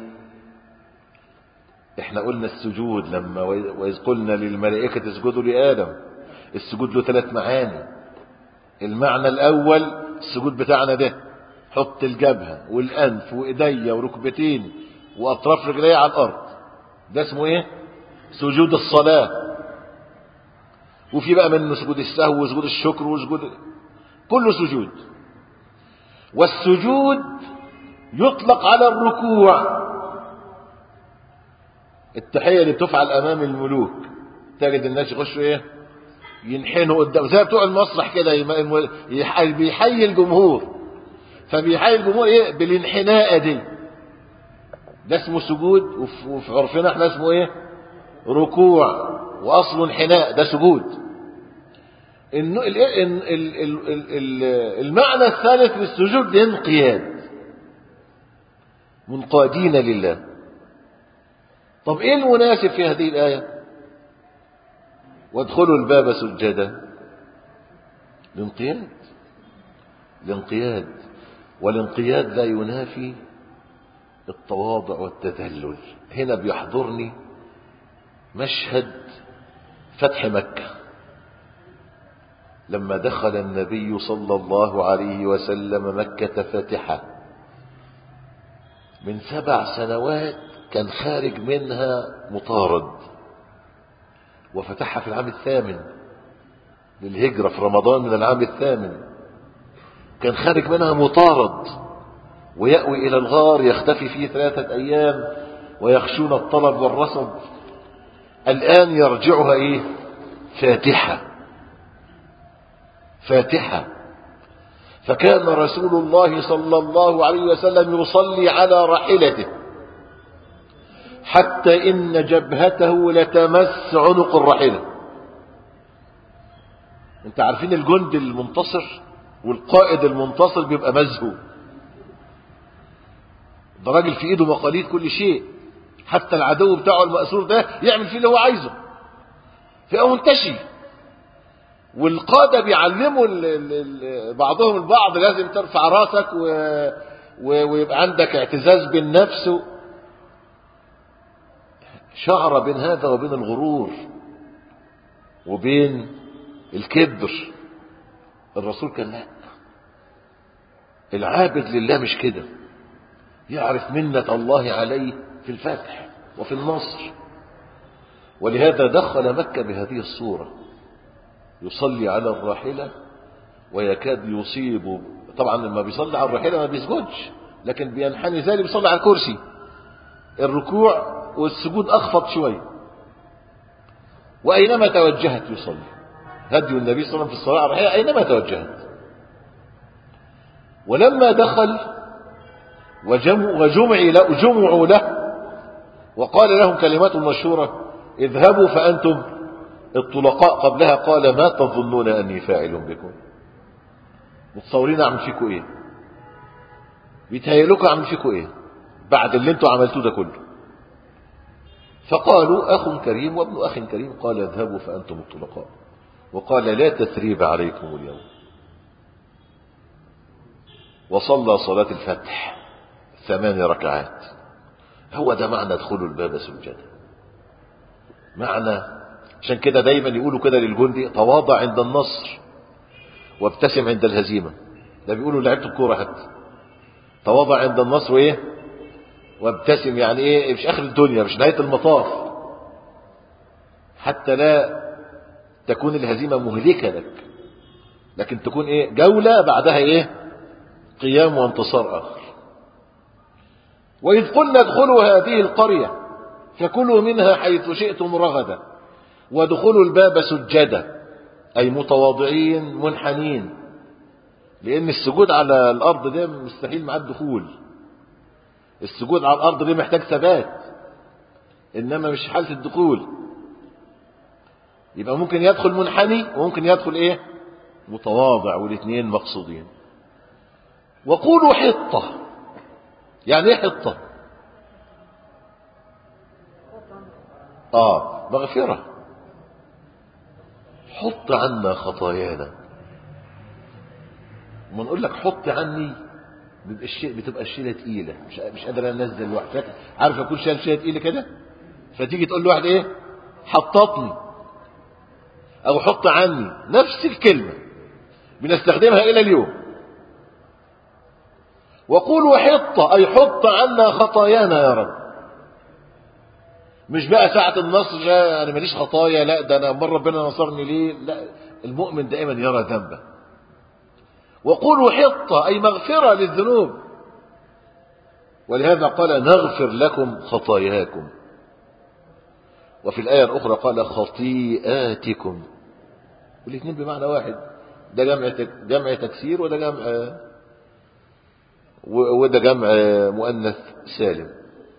احنا قلنا السجود لما واذ قلنا للملائكه اسجدوا لادم السجود له ثلاث معاني المعنى الاول السجود بتاعنا ده حط الجبهه والانف وايديا وركبتين واطراف رجلي على الارض ده اسمه ايه سجود الصلاه وفي بقى منه سجود السهو وسجود الشكر وسجود كله سجود والسجود يطلق على الركوع التحية اللي بتفعل أمام الملوك تجد الناس يخشوا إيه ينحنوا قدام زي بتوع المسرح كده بيحيي الجمهور فبيحيي الجمهور إيه بالانحناء دي ده اسمه سجود وفي عرفنا احنا اسمه إيه ركوع وأصله انحناء ده سجود المعنى الثالث للسجود الانقياد منقادين لله طب ايه المناسب في هذه الآية وادخلوا الباب سجدا الانقياد الانقياد والانقياد لا ينافي التواضع والتذلل هنا بيحضرني مشهد فتح مكة لما دخل النبي صلى الله عليه وسلم مكة فاتحة من سبع سنوات كان خارج منها مطارد وفتحها في العام الثامن للهجرة في رمضان من العام الثامن كان خارج منها مطارد ويأوي إلى الغار يختفي فيه ثلاثة أيام ويخشون الطلب والرصد الآن يرجعها إيه فاتحة فاتحة فكان رسول الله صلى الله عليه وسلم يصلي على راحلته حتى إن جبهته لتمس عنق الراحلة انت عارفين الجند المنتصر والقائد المنتصر بيبقى مزهو ده راجل في ايده مقاليد كل شيء حتى العدو بتاعه المأسور ده يعمل فيه اللي هو عايزه فهو منتشي والقادة بيعلموا ال ال ال بعضهم البعض لازم ترفع راسك و و ويبقى عندك اعتزاز بالنفس شعر بين هذا وبين الغرور وبين الكبر الرسول كان لا العابد لله مش كده يعرف منة الله عليه في الفتح وفي النصر ولهذا دخل مكة بهذه الصورة يصلي على الراحلة ويكاد يصيب طبعا لما بيصلي على الراحلة ما بيسجدش لكن بينحني زي اللي بيصلي على الكرسي الركوع والسجود أخفض شوي وأينما توجهت يصلي هدي النبي صلى الله عليه وسلم في الصلاة على الراحلة أينما توجهت ولما دخل وجمع وجمع جمعوا له وقال لهم كلمات مشهورة اذهبوا فأنتم الطلقاء قبلها قال ما تظنون أني فاعل بكم متصورين أعمل فيكم إيه بيتهيألكم أعمل فيكم إيه بعد اللي انتوا عملتوه ده كله فقالوا أخ كريم وابن أخ كريم قال اذهبوا فأنتم الطلقاء وقال لا تثريب عليكم اليوم وصلى صلاة الفتح ثمان ركعات هو ده معنى ادخلوا الباب سجدا معنى عشان كده دايما يقولوا كده للجندي تواضع عند النصر وابتسم عند الهزيمة ده بيقولوا لعيبه الكورة حتى تواضع عند النصر وايه وابتسم يعني ايه مش اخر الدنيا مش نهاية المطاف حتى لا تكون الهزيمة مهلكة لك لكن تكون ايه جولة بعدها ايه قيام وانتصار اخر واذ قلنا ادخلوا هذه القرية فكلوا منها حيث شئتم رغدا وادخلوا الباب سجدا اي متواضعين منحنين لان السجود على الارض ده مستحيل مع الدخول السجود على الارض ده محتاج ثبات انما مش حالة الدخول يبقى ممكن يدخل منحني وممكن يدخل ايه متواضع والاثنين مقصودين وقولوا حطة يعني ايه حطة اه مغفرة حط عنا خطايانا ما نقول لك حط عني بيبقى الشيء بتبقى الشيله تقيله مش مش قادر انزل لوحدك عارف اكون شايل شيله تقيله كده فتيجي تقول لواحد ايه حططني او حط عني نفس الكلمه بنستخدمها الى اليوم وقولوا حطه اي حط عنا خطايانا يا رب مش بقى ساعة النصر لا انا ماليش خطايا لا ده انا امال ربنا نصرني ليه لا المؤمن دائما يرى ذنبه وقولوا حطة أي مغفرة للذنوب ولهذا قال نغفر لكم خطاياكم وفي الآية الأخرى قال خطيئاتكم والاثنين بمعنى واحد ده جمع جمع تكسير وده جمع وده جمع مؤنث سالم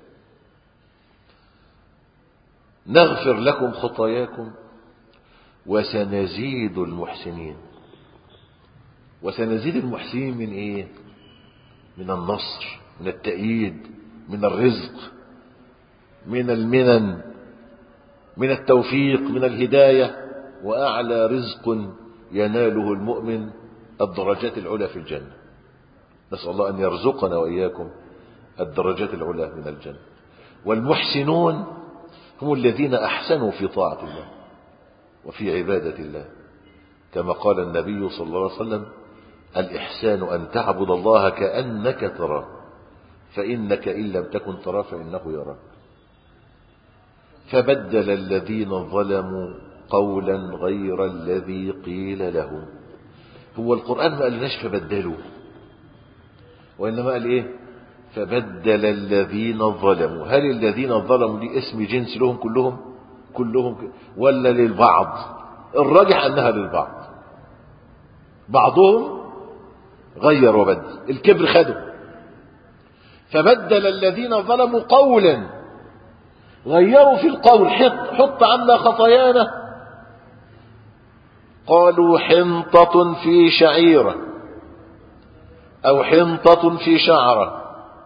نغفر لكم خطاياكم وسنزيد المحسنين وسنزيد المحسنين من ايه من النصر من التأييد من الرزق من المنن من التوفيق من الهداية وأعلى رزق يناله المؤمن الدرجات العلى في الجنة نسأل الله أن يرزقنا وإياكم الدرجات العلى من الجنة والمحسنون هم الذين أحسنوا في طاعة الله وفي عبادة الله كما قال النبي صلى الله عليه وسلم الإحسان أن تعبد الله كأنك تراه فإنك إن لم تكن تراه فإنه يراك فبدل الذين ظلموا قولا غير الذي قيل لهم هو القرآن ما قالناش فبدلوا وإنما قال إيه فبدل الذين ظلموا هل الذين ظلموا دي اسم جنس لهم كلهم كلهم ولا للبعض الراجح أنها للبعض بعضهم غير وبدل الكبر خده فبدل الذين ظلموا قولا غيروا في القول حط, حط عنا خطايانا قالوا حنطة في شعيرة أو حنطة في شعرة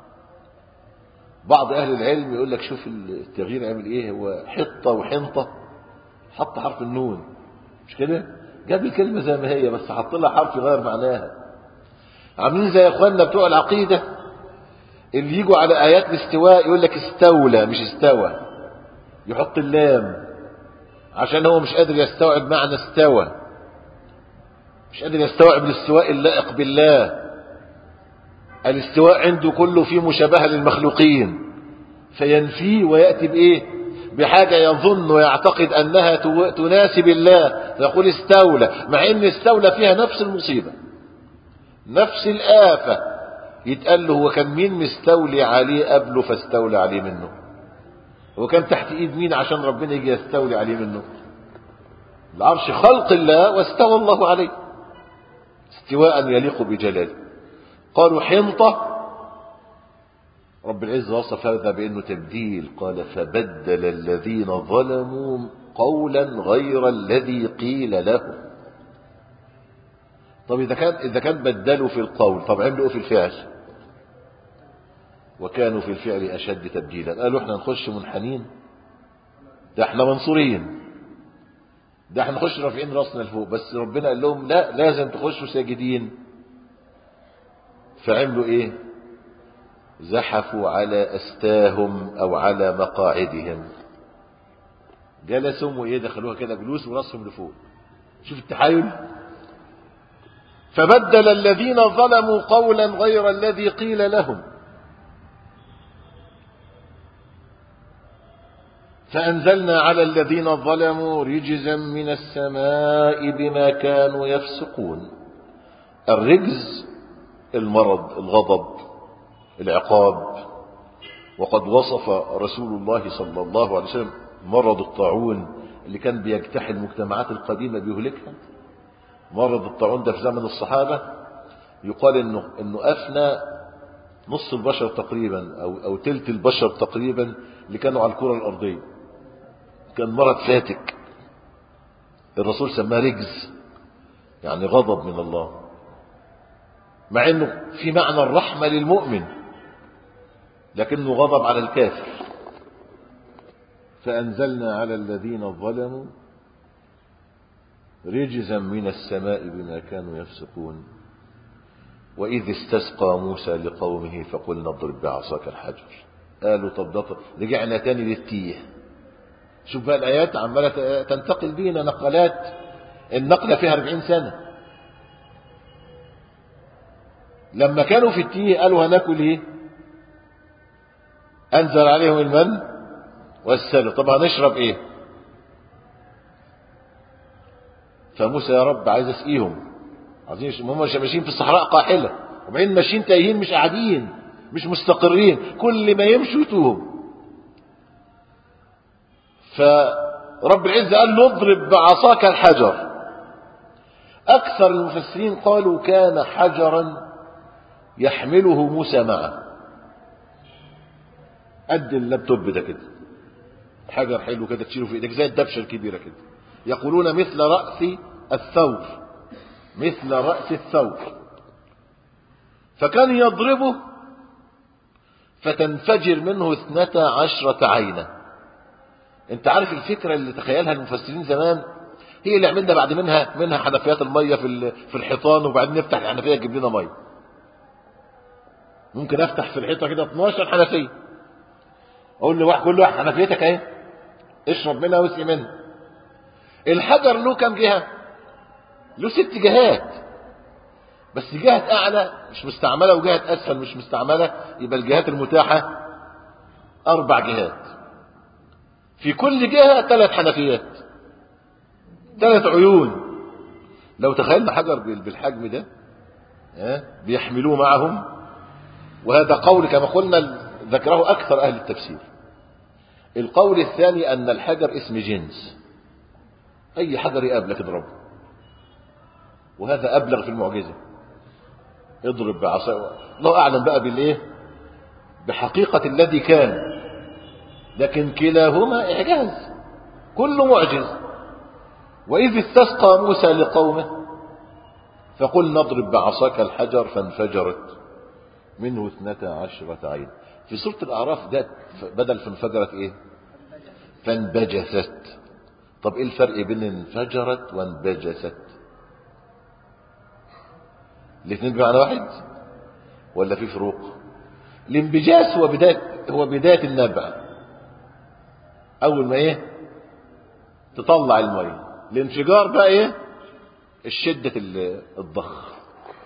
بعض أهل العلم يقول لك شوف التغيير يعمل إيه هو حطة وحنطة حط حرف النون مش كده جاب الكلمة زي ما هي بس حط لها حرف يغير معناها عاملين زي اخواننا بتوع العقيدة اللي يجوا على آيات الاستواء يقول لك استولى مش استوى يحط اللام عشان هو مش قادر يستوعب معنى استوى مش قادر يستوعب الاستواء اللائق بالله الاستواء عنده كله فيه مشابهة للمخلوقين فينفيه ويأتي بإيه بحاجة يظن ويعتقد أنها تناسب الله فيقول استولى مع أن استولى فيها نفس المصيبة نفس الآفة يتقال له هو كان مين مستولي عليه قبله فاستولى عليه منه هو كان تحت ايد مين عشان ربنا يجي يستولي عليه منه العرش خلق الله واستوى الله عليه استواء يليق بجلاله قالوا حنطة رب العزة وصف هذا بأنه تبديل قال فبدل الذين ظلموا قولا غير الذي قيل لهم طب إذا كان إذا كان بدلوا في القول طب عملوا في الفعل وكانوا في الفعل أشد تبديلا قالوا احنا نخش منحنين ده احنا منصورين ده احنا نخش رافعين راسنا لفوق بس ربنا قال لهم لا لازم تخشوا ساجدين فعملوا ايه زحفوا على استاهم او على مقاعدهم جلسوا وايه دخلوها كده جلوس وراسهم لفوق شوف التحايل فبدل الذين ظلموا قولا غير الذي قيل لهم فأنزلنا على الذين ظلموا رجزا من السماء بما كانوا يفسقون الرجز المرض الغضب العقاب وقد وصف رسول الله صلى الله عليه وسلم مرض الطاعون اللي كان بيجتاح المجتمعات القديمة بيهلكها مرض الطاعون ده في زمن الصحابة يقال انه انه افنى نص البشر تقريبا او او تلت البشر تقريبا اللي كانوا على الكرة الارضية كان مرض فاتك الرسول سماه رجز يعني غضب من الله مع انه في معنى الرحمة للمؤمن لكنه غضب على الكافر فأنزلنا على الذين ظلموا رجزا من السماء بما كانوا يفسقون وإذ استسقى موسى لقومه فقلنا اضرب بعصاك الحجر قالوا طب ده رجعنا تاني للتيه شوف بقى الآيات عمالة تنتقل بينا نقلات النقلة فيها 40 سنة لما كانوا في التيه قالوا هناكل ايه انزل عليهم المن والسلو طب هنشرب ايه فموسى يا رب عايز اسقيهم عايزين هم ماشيين في الصحراء قاحله وبعدين ماشيين تايهين مش قاعدين مش مستقرين كل ما يمشوا يتوهم فرب العزة قال له اضرب بعصاك الحجر أكثر المفسرين قالوا كان حجرا يحمله موسى معه قد اللابتوب ده كده حجر حلو كده تشيله في ايدك زي الدبشه الكبيره كده يقولون مثل راس الثور مثل راس الثور فكان يضربه فتنفجر منه اثنتا عشرة عينة انت عارف الفكرة اللي تخيلها المفسرين زمان هي اللي عملنا بعد منها منها حنفيات المية في في الحيطان وبعدين نفتح الحنفية تجيب لنا مية ممكن افتح في الحيطة كده 12 حنفية اقول لواحد كل واحد حنفيتك اهي اشرب منها واسقي منها الحجر له كم جهة له ست جهات بس جهة اعلى مش مستعملة وجهة اسفل مش مستعملة يبقى الجهات المتاحة اربع جهات في كل جهة ثلاث حنفيات ثلاث عيون لو تخيلنا حجر بالحجم ده بيحملوه معهم وهذا قول كما قلنا ذكره أكثر أهل التفسير القول الثاني أن الحجر اسم جنس أي حجر يقابلك اضربه وهذا أبلغ في المعجزة اضرب بعصا الله أعلم بقى بالإيه بحقيقة الذي كان لكن كلاهما إعجاز كله معجز وإذ استسقى موسى لقومه فقل نضرب بعصاك الحجر فانفجرت منه اثنتا عشرة عين في سورة الأعراف ده بدل فانفجرت ايه فانبجست طب ايه الفرق بين انفجرت وانبجست الاثنين بمعنى واحد ولا في فروق الانبجاس هو بداية هو بداية النبع اول ما ايه تطلع المية الانفجار بقى ايه الشدة الضخ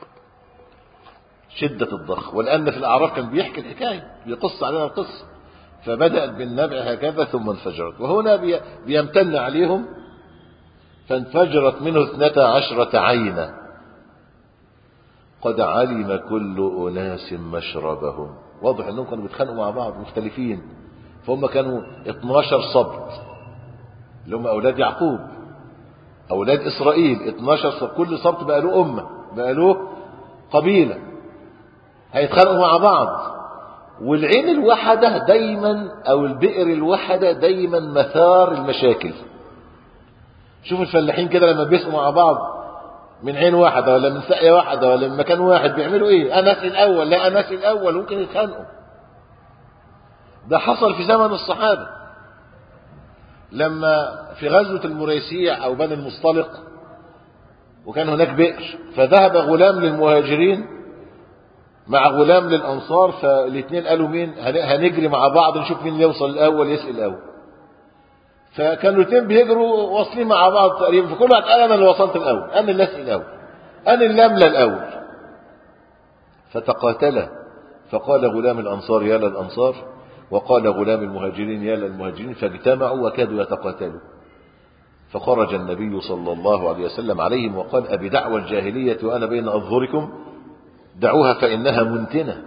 شدة الضخ ولأن في الأعراف كان بيحكي الحكاية بيقص علينا القصة فبدأت بالنبع هكذا ثم انفجرت وهنا بي بيمتن عليهم فانفجرت منه اثنتا عشرة عينا قد علم كل أناس مشربهم واضح أنهم كانوا بيتخانقوا مع بعض مختلفين فهم كانوا 12 صبت اللي هم أولاد يعقوب أولاد إسرائيل 12 صبت كل صبت بقى له أمة بقى له قبيلة هيتخانقوا مع بعض والعين الوحدة دايما او البئر الوحدة دايما مثار المشاكل شوف الفلاحين كده لما بيسقوا مع بعض من عين واحدة ولا من ساقية واحدة ولا من مكان واحد بيعملوا ايه انا اسقي الاول لا انا اسقي الاول ممكن يتخانقوا ده حصل في زمن الصحابة لما في غزوة المريسيع أو بني المصطلق وكان هناك بئر فذهب غلام للمهاجرين مع غلام للأنصار فالاثنين قالوا مين هنجري مع بعض نشوف مين يوصل الأول يسأل الأول فكانوا الاثنين بيجروا واصلين مع بعض تقريبا فكل واحد قال أنا اللي وصلت الأول أنا اللي أسأل الأول أنا اللي أملى الأول فتقاتلا فقال غلام الأنصار يا للأنصار وقال غلام المهاجرين يا للمهاجرين فاجتمعوا وكادوا يتقاتلوا فخرج النبي صلى الله عليه وسلم عليهم وقال أبي دعوى الجاهلية وأنا بين أظهركم دعوها فإنها منتنة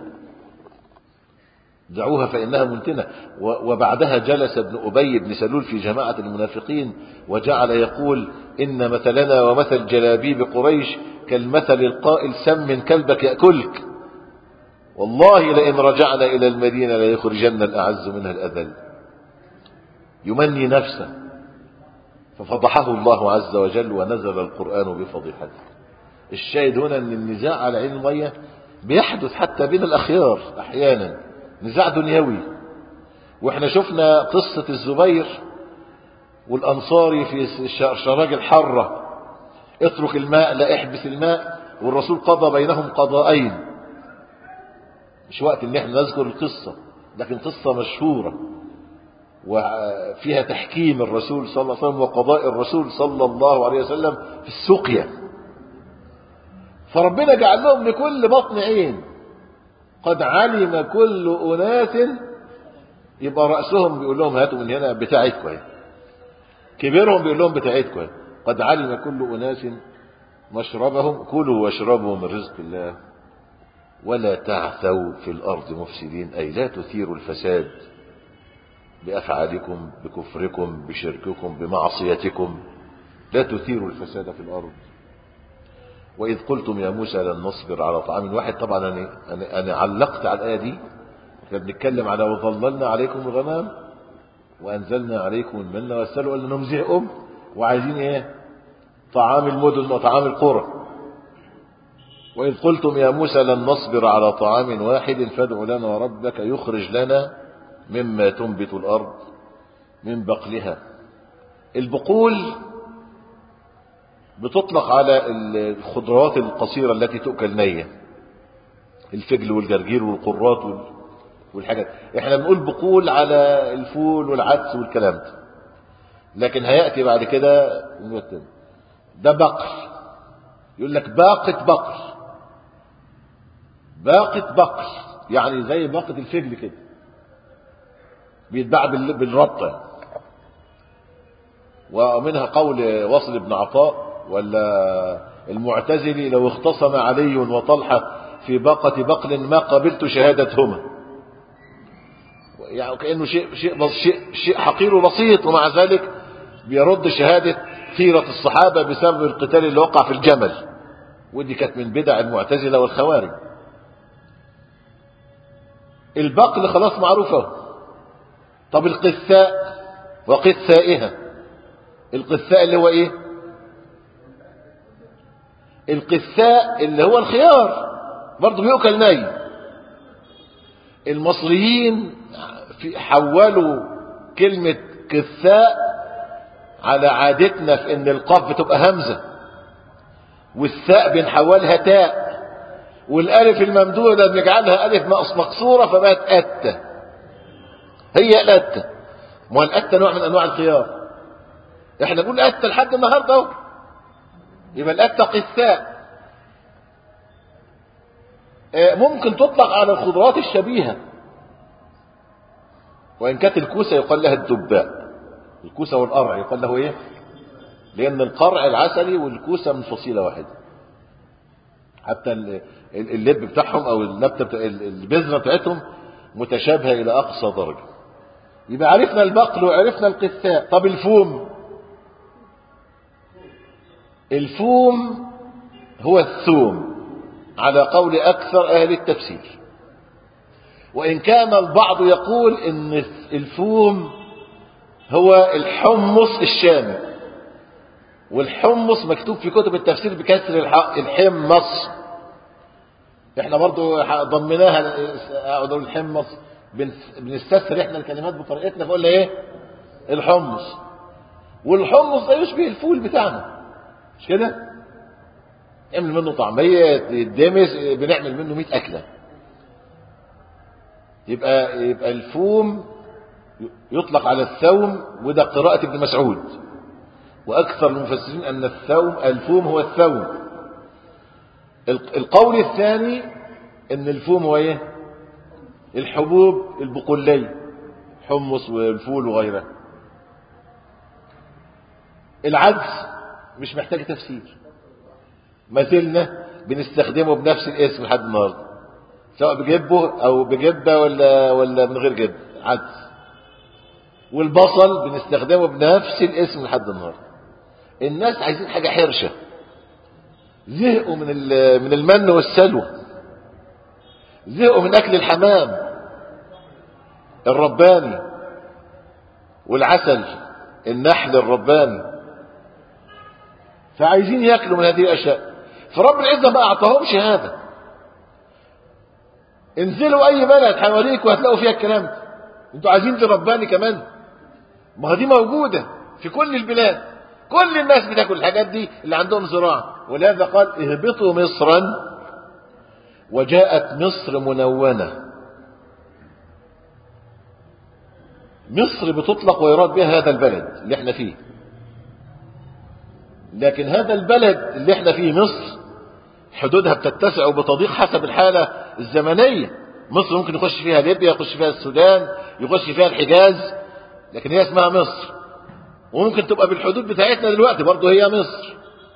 دعوها فإنها منتنة وبعدها جلس ابن أبي بن سلول في جماعة المنافقين وجعل يقول إن مثلنا ومثل جلابيب قريش كالمثل القائل سم كلبك يأكلك والله لئن رجعنا إلى المدينة ليخرجن الأعز منها الأذل يمني نفسه ففضحه الله عز وجل ونزل القرآن بفضيحته الشاهد هنا أن النزاع على عين المية بيحدث حتى بين الأخيار أحيانا نزاع دنيوي واحنا شفنا قصة الزبير والأنصاري في شراج الحرة اترك الماء لا احبس الماء والرسول قضى بينهم قضاءين مش وقت ان احنا نذكر القصة لكن قصة مشهورة وفيها تحكيم الرسول صلى الله عليه وسلم وقضاء الرسول صلى الله عليه وسلم في السقيا فربنا جعل لهم لكل بطن عين قد علم كل أناس يبقى رأسهم بيقول لهم هاتوا من هنا بتاعتكم كبيرهم بيقول لهم بتاعتكم قد علم كل أناس مشربهم كلوا واشربوا من رزق الله ولا تعثوا في الأرض مفسدين أي لا تثيروا الفساد بأفعالكم بكفركم بشرككم بمعصيتكم لا تثيروا الفساد في الأرض وإذ قلتم يا موسى لن نصبر على طعام واحد طبعا أنا, أنا, أنا علقت على الآية دي احنا بنتكلم على وظللنا عليكم الغمام وأنزلنا عليكم المن والسلوى قلنا انهم زهقوا وعايزين ايه طعام المدن وطعام القرى وإذ قلتم يا موسى لن نصبر على طعام واحد فادع لنا ربك يخرج لنا مما تنبت الأرض من بقلها البقول بتطلق على الخضروات القصيرة التي تؤكل نية الفجل والجرجير والقرات والحاجات احنا بنقول بقول على الفول والعدس والكلام ده لكن هيأتي بعد كده ده بقر يقول لك باقة بقر باقة بقر يعني زي باقة الفجل كده بيتباع بالربطة ومنها قول وصل بن عطاء ولا المعتزلي لو اختصم علي وطلحة في باقة بقل ما قبلت شهادتهما يعني كأنه شيء, شيء, شيء, شيء حقير وبسيط ومع ذلك بيرد شهادة خيرة الصحابة بسبب القتال اللي وقع في الجمل ودي كانت من بدع المعتزلة والخوارج البقل خلاص معروفة طب القثاء وقثائها القثاء اللي هو ايه القثاء اللي هو الخيار برضه بيؤكل ني المصريين في حولوا كلمة كثاء على عادتنا في ان القاف بتبقى همزة والثاء بنحولها تاء والالف الممدودة بنجعلها الف مقصورة فبقت أتة هي الأتة ما الأتة نوع من انواع الخيار احنا نقول أتة لحد النهاردة اهو يبقى الأتة قثاء ممكن تطلق على الخضروات الشبيهة وإن كانت الكوسة يقال لها الدباء الكوسة والقرع يقال له إيه لأن القرع العسلي والكوسة من فصيلة واحدة حتى اللب بتاعهم أو النبتة بتاع البذرة بتاعتهم متشابهة إلى أقصى درجة يبقى عرفنا البقل وعرفنا القثاء طب الفوم الفوم هو الثوم على قول أكثر أهل التفسير وإن كان البعض يقول إن الفوم هو الحمص الشامي والحمص مكتوب في كتب التفسير بكسر الحمص احنا برضو ضمناها اقول الحمص بنستسر احنا الكلمات بطريقتنا فقلنا ايه الحمص والحمص ده يشبه الفول بتاعنا مش كده نعمل منه طعمية يتدمس بنعمل منه 100 أكلة يبقى يبقى الفوم يطلق على الثوم وده قراءة ابن مسعود وأكثر المفسرين أن الثوم الفوم هو الثوم القول الثاني أن الفوم هو إيه؟ الحبوب البقولية حمص والفول وغيره العدس مش محتاج تفسير مثلنا بنستخدمه بنفس الاسم لحد النهارده سواء بجبه او بجبه ولا ولا من غير جبه عدس والبصل بنستخدمه بنفس الاسم لحد النهارده الناس عايزين حاجه حرشه زهقوا من من المن والسلوى زهقوا من اكل الحمام الرباني والعسل النحل الرباني فعايزين ياكلوا من هذه الاشياء فرب العزه ما اعطاهمش هذا انزلوا اي بلد حواليك وهتلاقوا فيها الكلام ده انتوا عايزين دي رباني كمان ما دي موجوده في كل البلاد كل الناس بتاكل الحاجات دي اللي عندهم زراعه ولهذا قال اهبطوا مصرا وجاءت مصر منونه مصر بتطلق ويراد بها هذا البلد اللي احنا فيه لكن هذا البلد اللي احنا فيه مصر حدودها بتتسع وبتضيق حسب الحالة الزمنية مصر ممكن يخش فيها ليبيا يخش فيها السودان يخش فيها الحجاز لكن هي اسمها مصر وممكن تبقى بالحدود بتاعتنا دلوقتي برضه هي مصر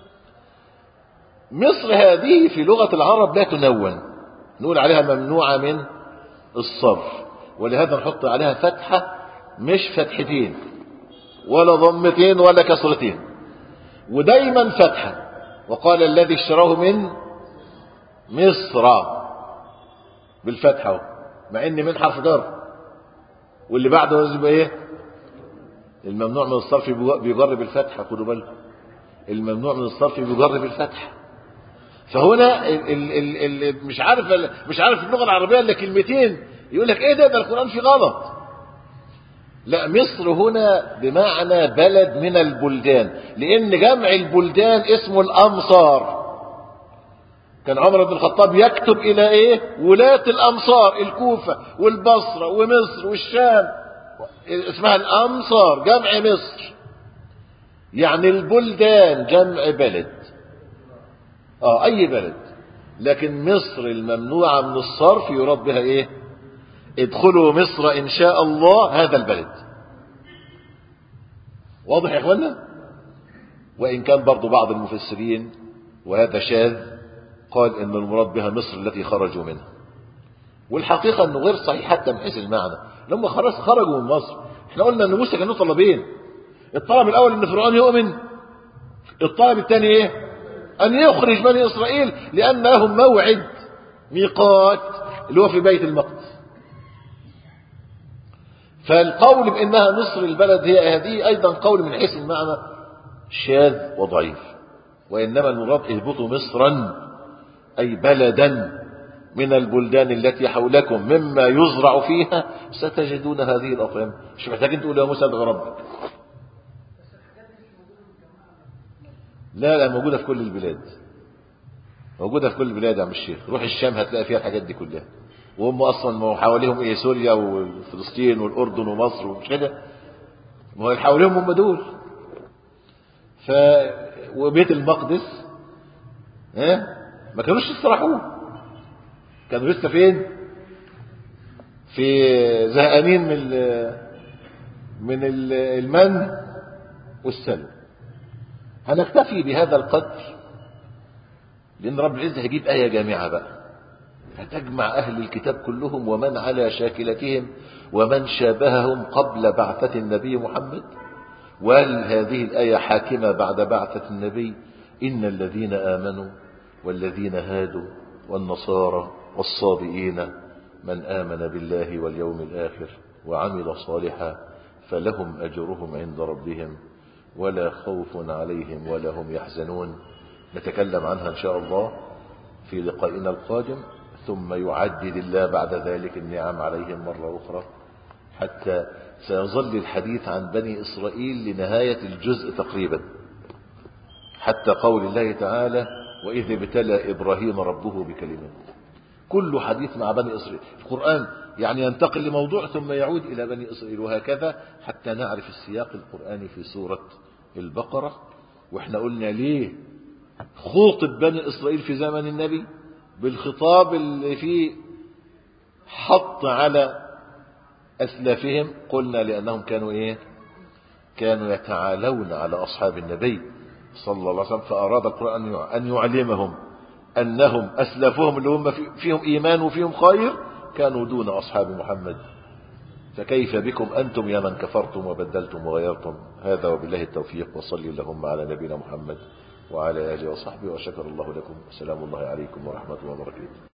مصر هذه في لغة العرب لا تنون نقول عليها ممنوعة من الصرف ولهذا نحط عليها فتحة مش فتحتين ولا ضمتين ولا كسرتين ودايما فتحة وقال الذي اشتراه من مصر بالفتحة مع ان من حرف جر واللي بعده لازم يبقى ايه الممنوع من الصرف بيجر بالفتحة خدوا بالكم الممنوع من الصرف بيجر بالفتحة فهنا ال ال ال مش عارف مش عارف اللغة العربية الا كلمتين يقول لك ايه ده ده القرآن فيه غلط لا مصر هنا بمعنى بلد من البلدان لان جمع البلدان اسمه الامصار كان عمر بن الخطاب يكتب الى ايه ولاة الامصار الكوفة والبصرة ومصر والشام اسمها الامصار جمع مصر يعني البلدان جمع بلد اه اي بلد لكن مصر الممنوعة من الصرف يراد بها ايه ادخلوا مصر ان شاء الله هذا البلد واضح يا اخوانا وان كان برضو بعض المفسرين وهذا شاذ قال ان المراد بها مصر التي خرجوا منها والحقيقة انه غير صحيح حتى من حيث المعنى لما خلاص خرجوا من مصر احنا قلنا ان موسى كانوا طلبين الطلب الاول ان فرعون يؤمن الطلب الثاني ايه ان يخرج بني اسرائيل لان لهم موعد ميقات اللي هو في بيت المقدس فالقول بانها مصر البلد هي هذه ايضا قول من حيث المعنى شاذ وضعيف وانما المراد اهبطوا مصرا اي بلدا من البلدان التي حولكم مما يزرع فيها ستجدون هذه الاطعمه مش محتاجين تقول يا موسى ادعو ربك لا لا موجوده في كل البلاد موجوده في كل البلاد يا عم الشيخ روح الشام هتلاقي فيها الحاجات دي كلها وهم اصلا حواليهم ايه سوريا وفلسطين والاردن ومصر ومش كده ما هو اللي حواليهم هم دول ف وبيت المقدس ها ما كانوش يستراحوه كانوا لسه فين في زهقانين من ال من المن والسلو هنكتفي بهذا القدر لان رب العزه هيجيب ايه جامعه بقى فتجمع أهل الكتاب كلهم ومن على شاكلتهم ومن شابههم قبل بعثة النبي محمد وهل هذه الآية حاكمة بعد بعثة النبي إن الذين آمنوا والذين هادوا والنصارى والصابئين من آمن بالله واليوم الآخر وعمل صالحا فلهم أجرهم عند ربهم ولا خوف عليهم ولا هم يحزنون نتكلم عنها إن شاء الله في لقائنا القادم ثم يعدد الله بعد ذلك النعم عليهم مرة أخرى حتى سيظل الحديث عن بني إسرائيل لنهاية الجزء تقريبا حتى قول الله تعالى وإذ ابتلى إبراهيم ربه بكلمات كل حديث مع بني إسرائيل القرآن يعني ينتقل لموضوع ثم يعود إلى بني إسرائيل وهكذا حتى نعرف السياق القرآني في سورة البقرة وإحنا قلنا ليه خوطب بني إسرائيل في زمن النبي بالخطاب اللي فيه حط على أسلافهم قلنا لأنهم كانوا إيه كانوا يتعالون على أصحاب النبي صلى الله عليه وسلم فأراد القرآن أن يعلمهم أنهم أسلافهم اللي هم فيهم إيمان وفيهم خير كانوا دون أصحاب محمد فكيف بكم أنتم يا من كفرتم وبدلتم وغيرتم هذا وبالله التوفيق وصلي اللهم على نبينا محمد وعلى آله وصحبه وشكر الله لكم السلام الله عليكم ورحمة الله وبركاته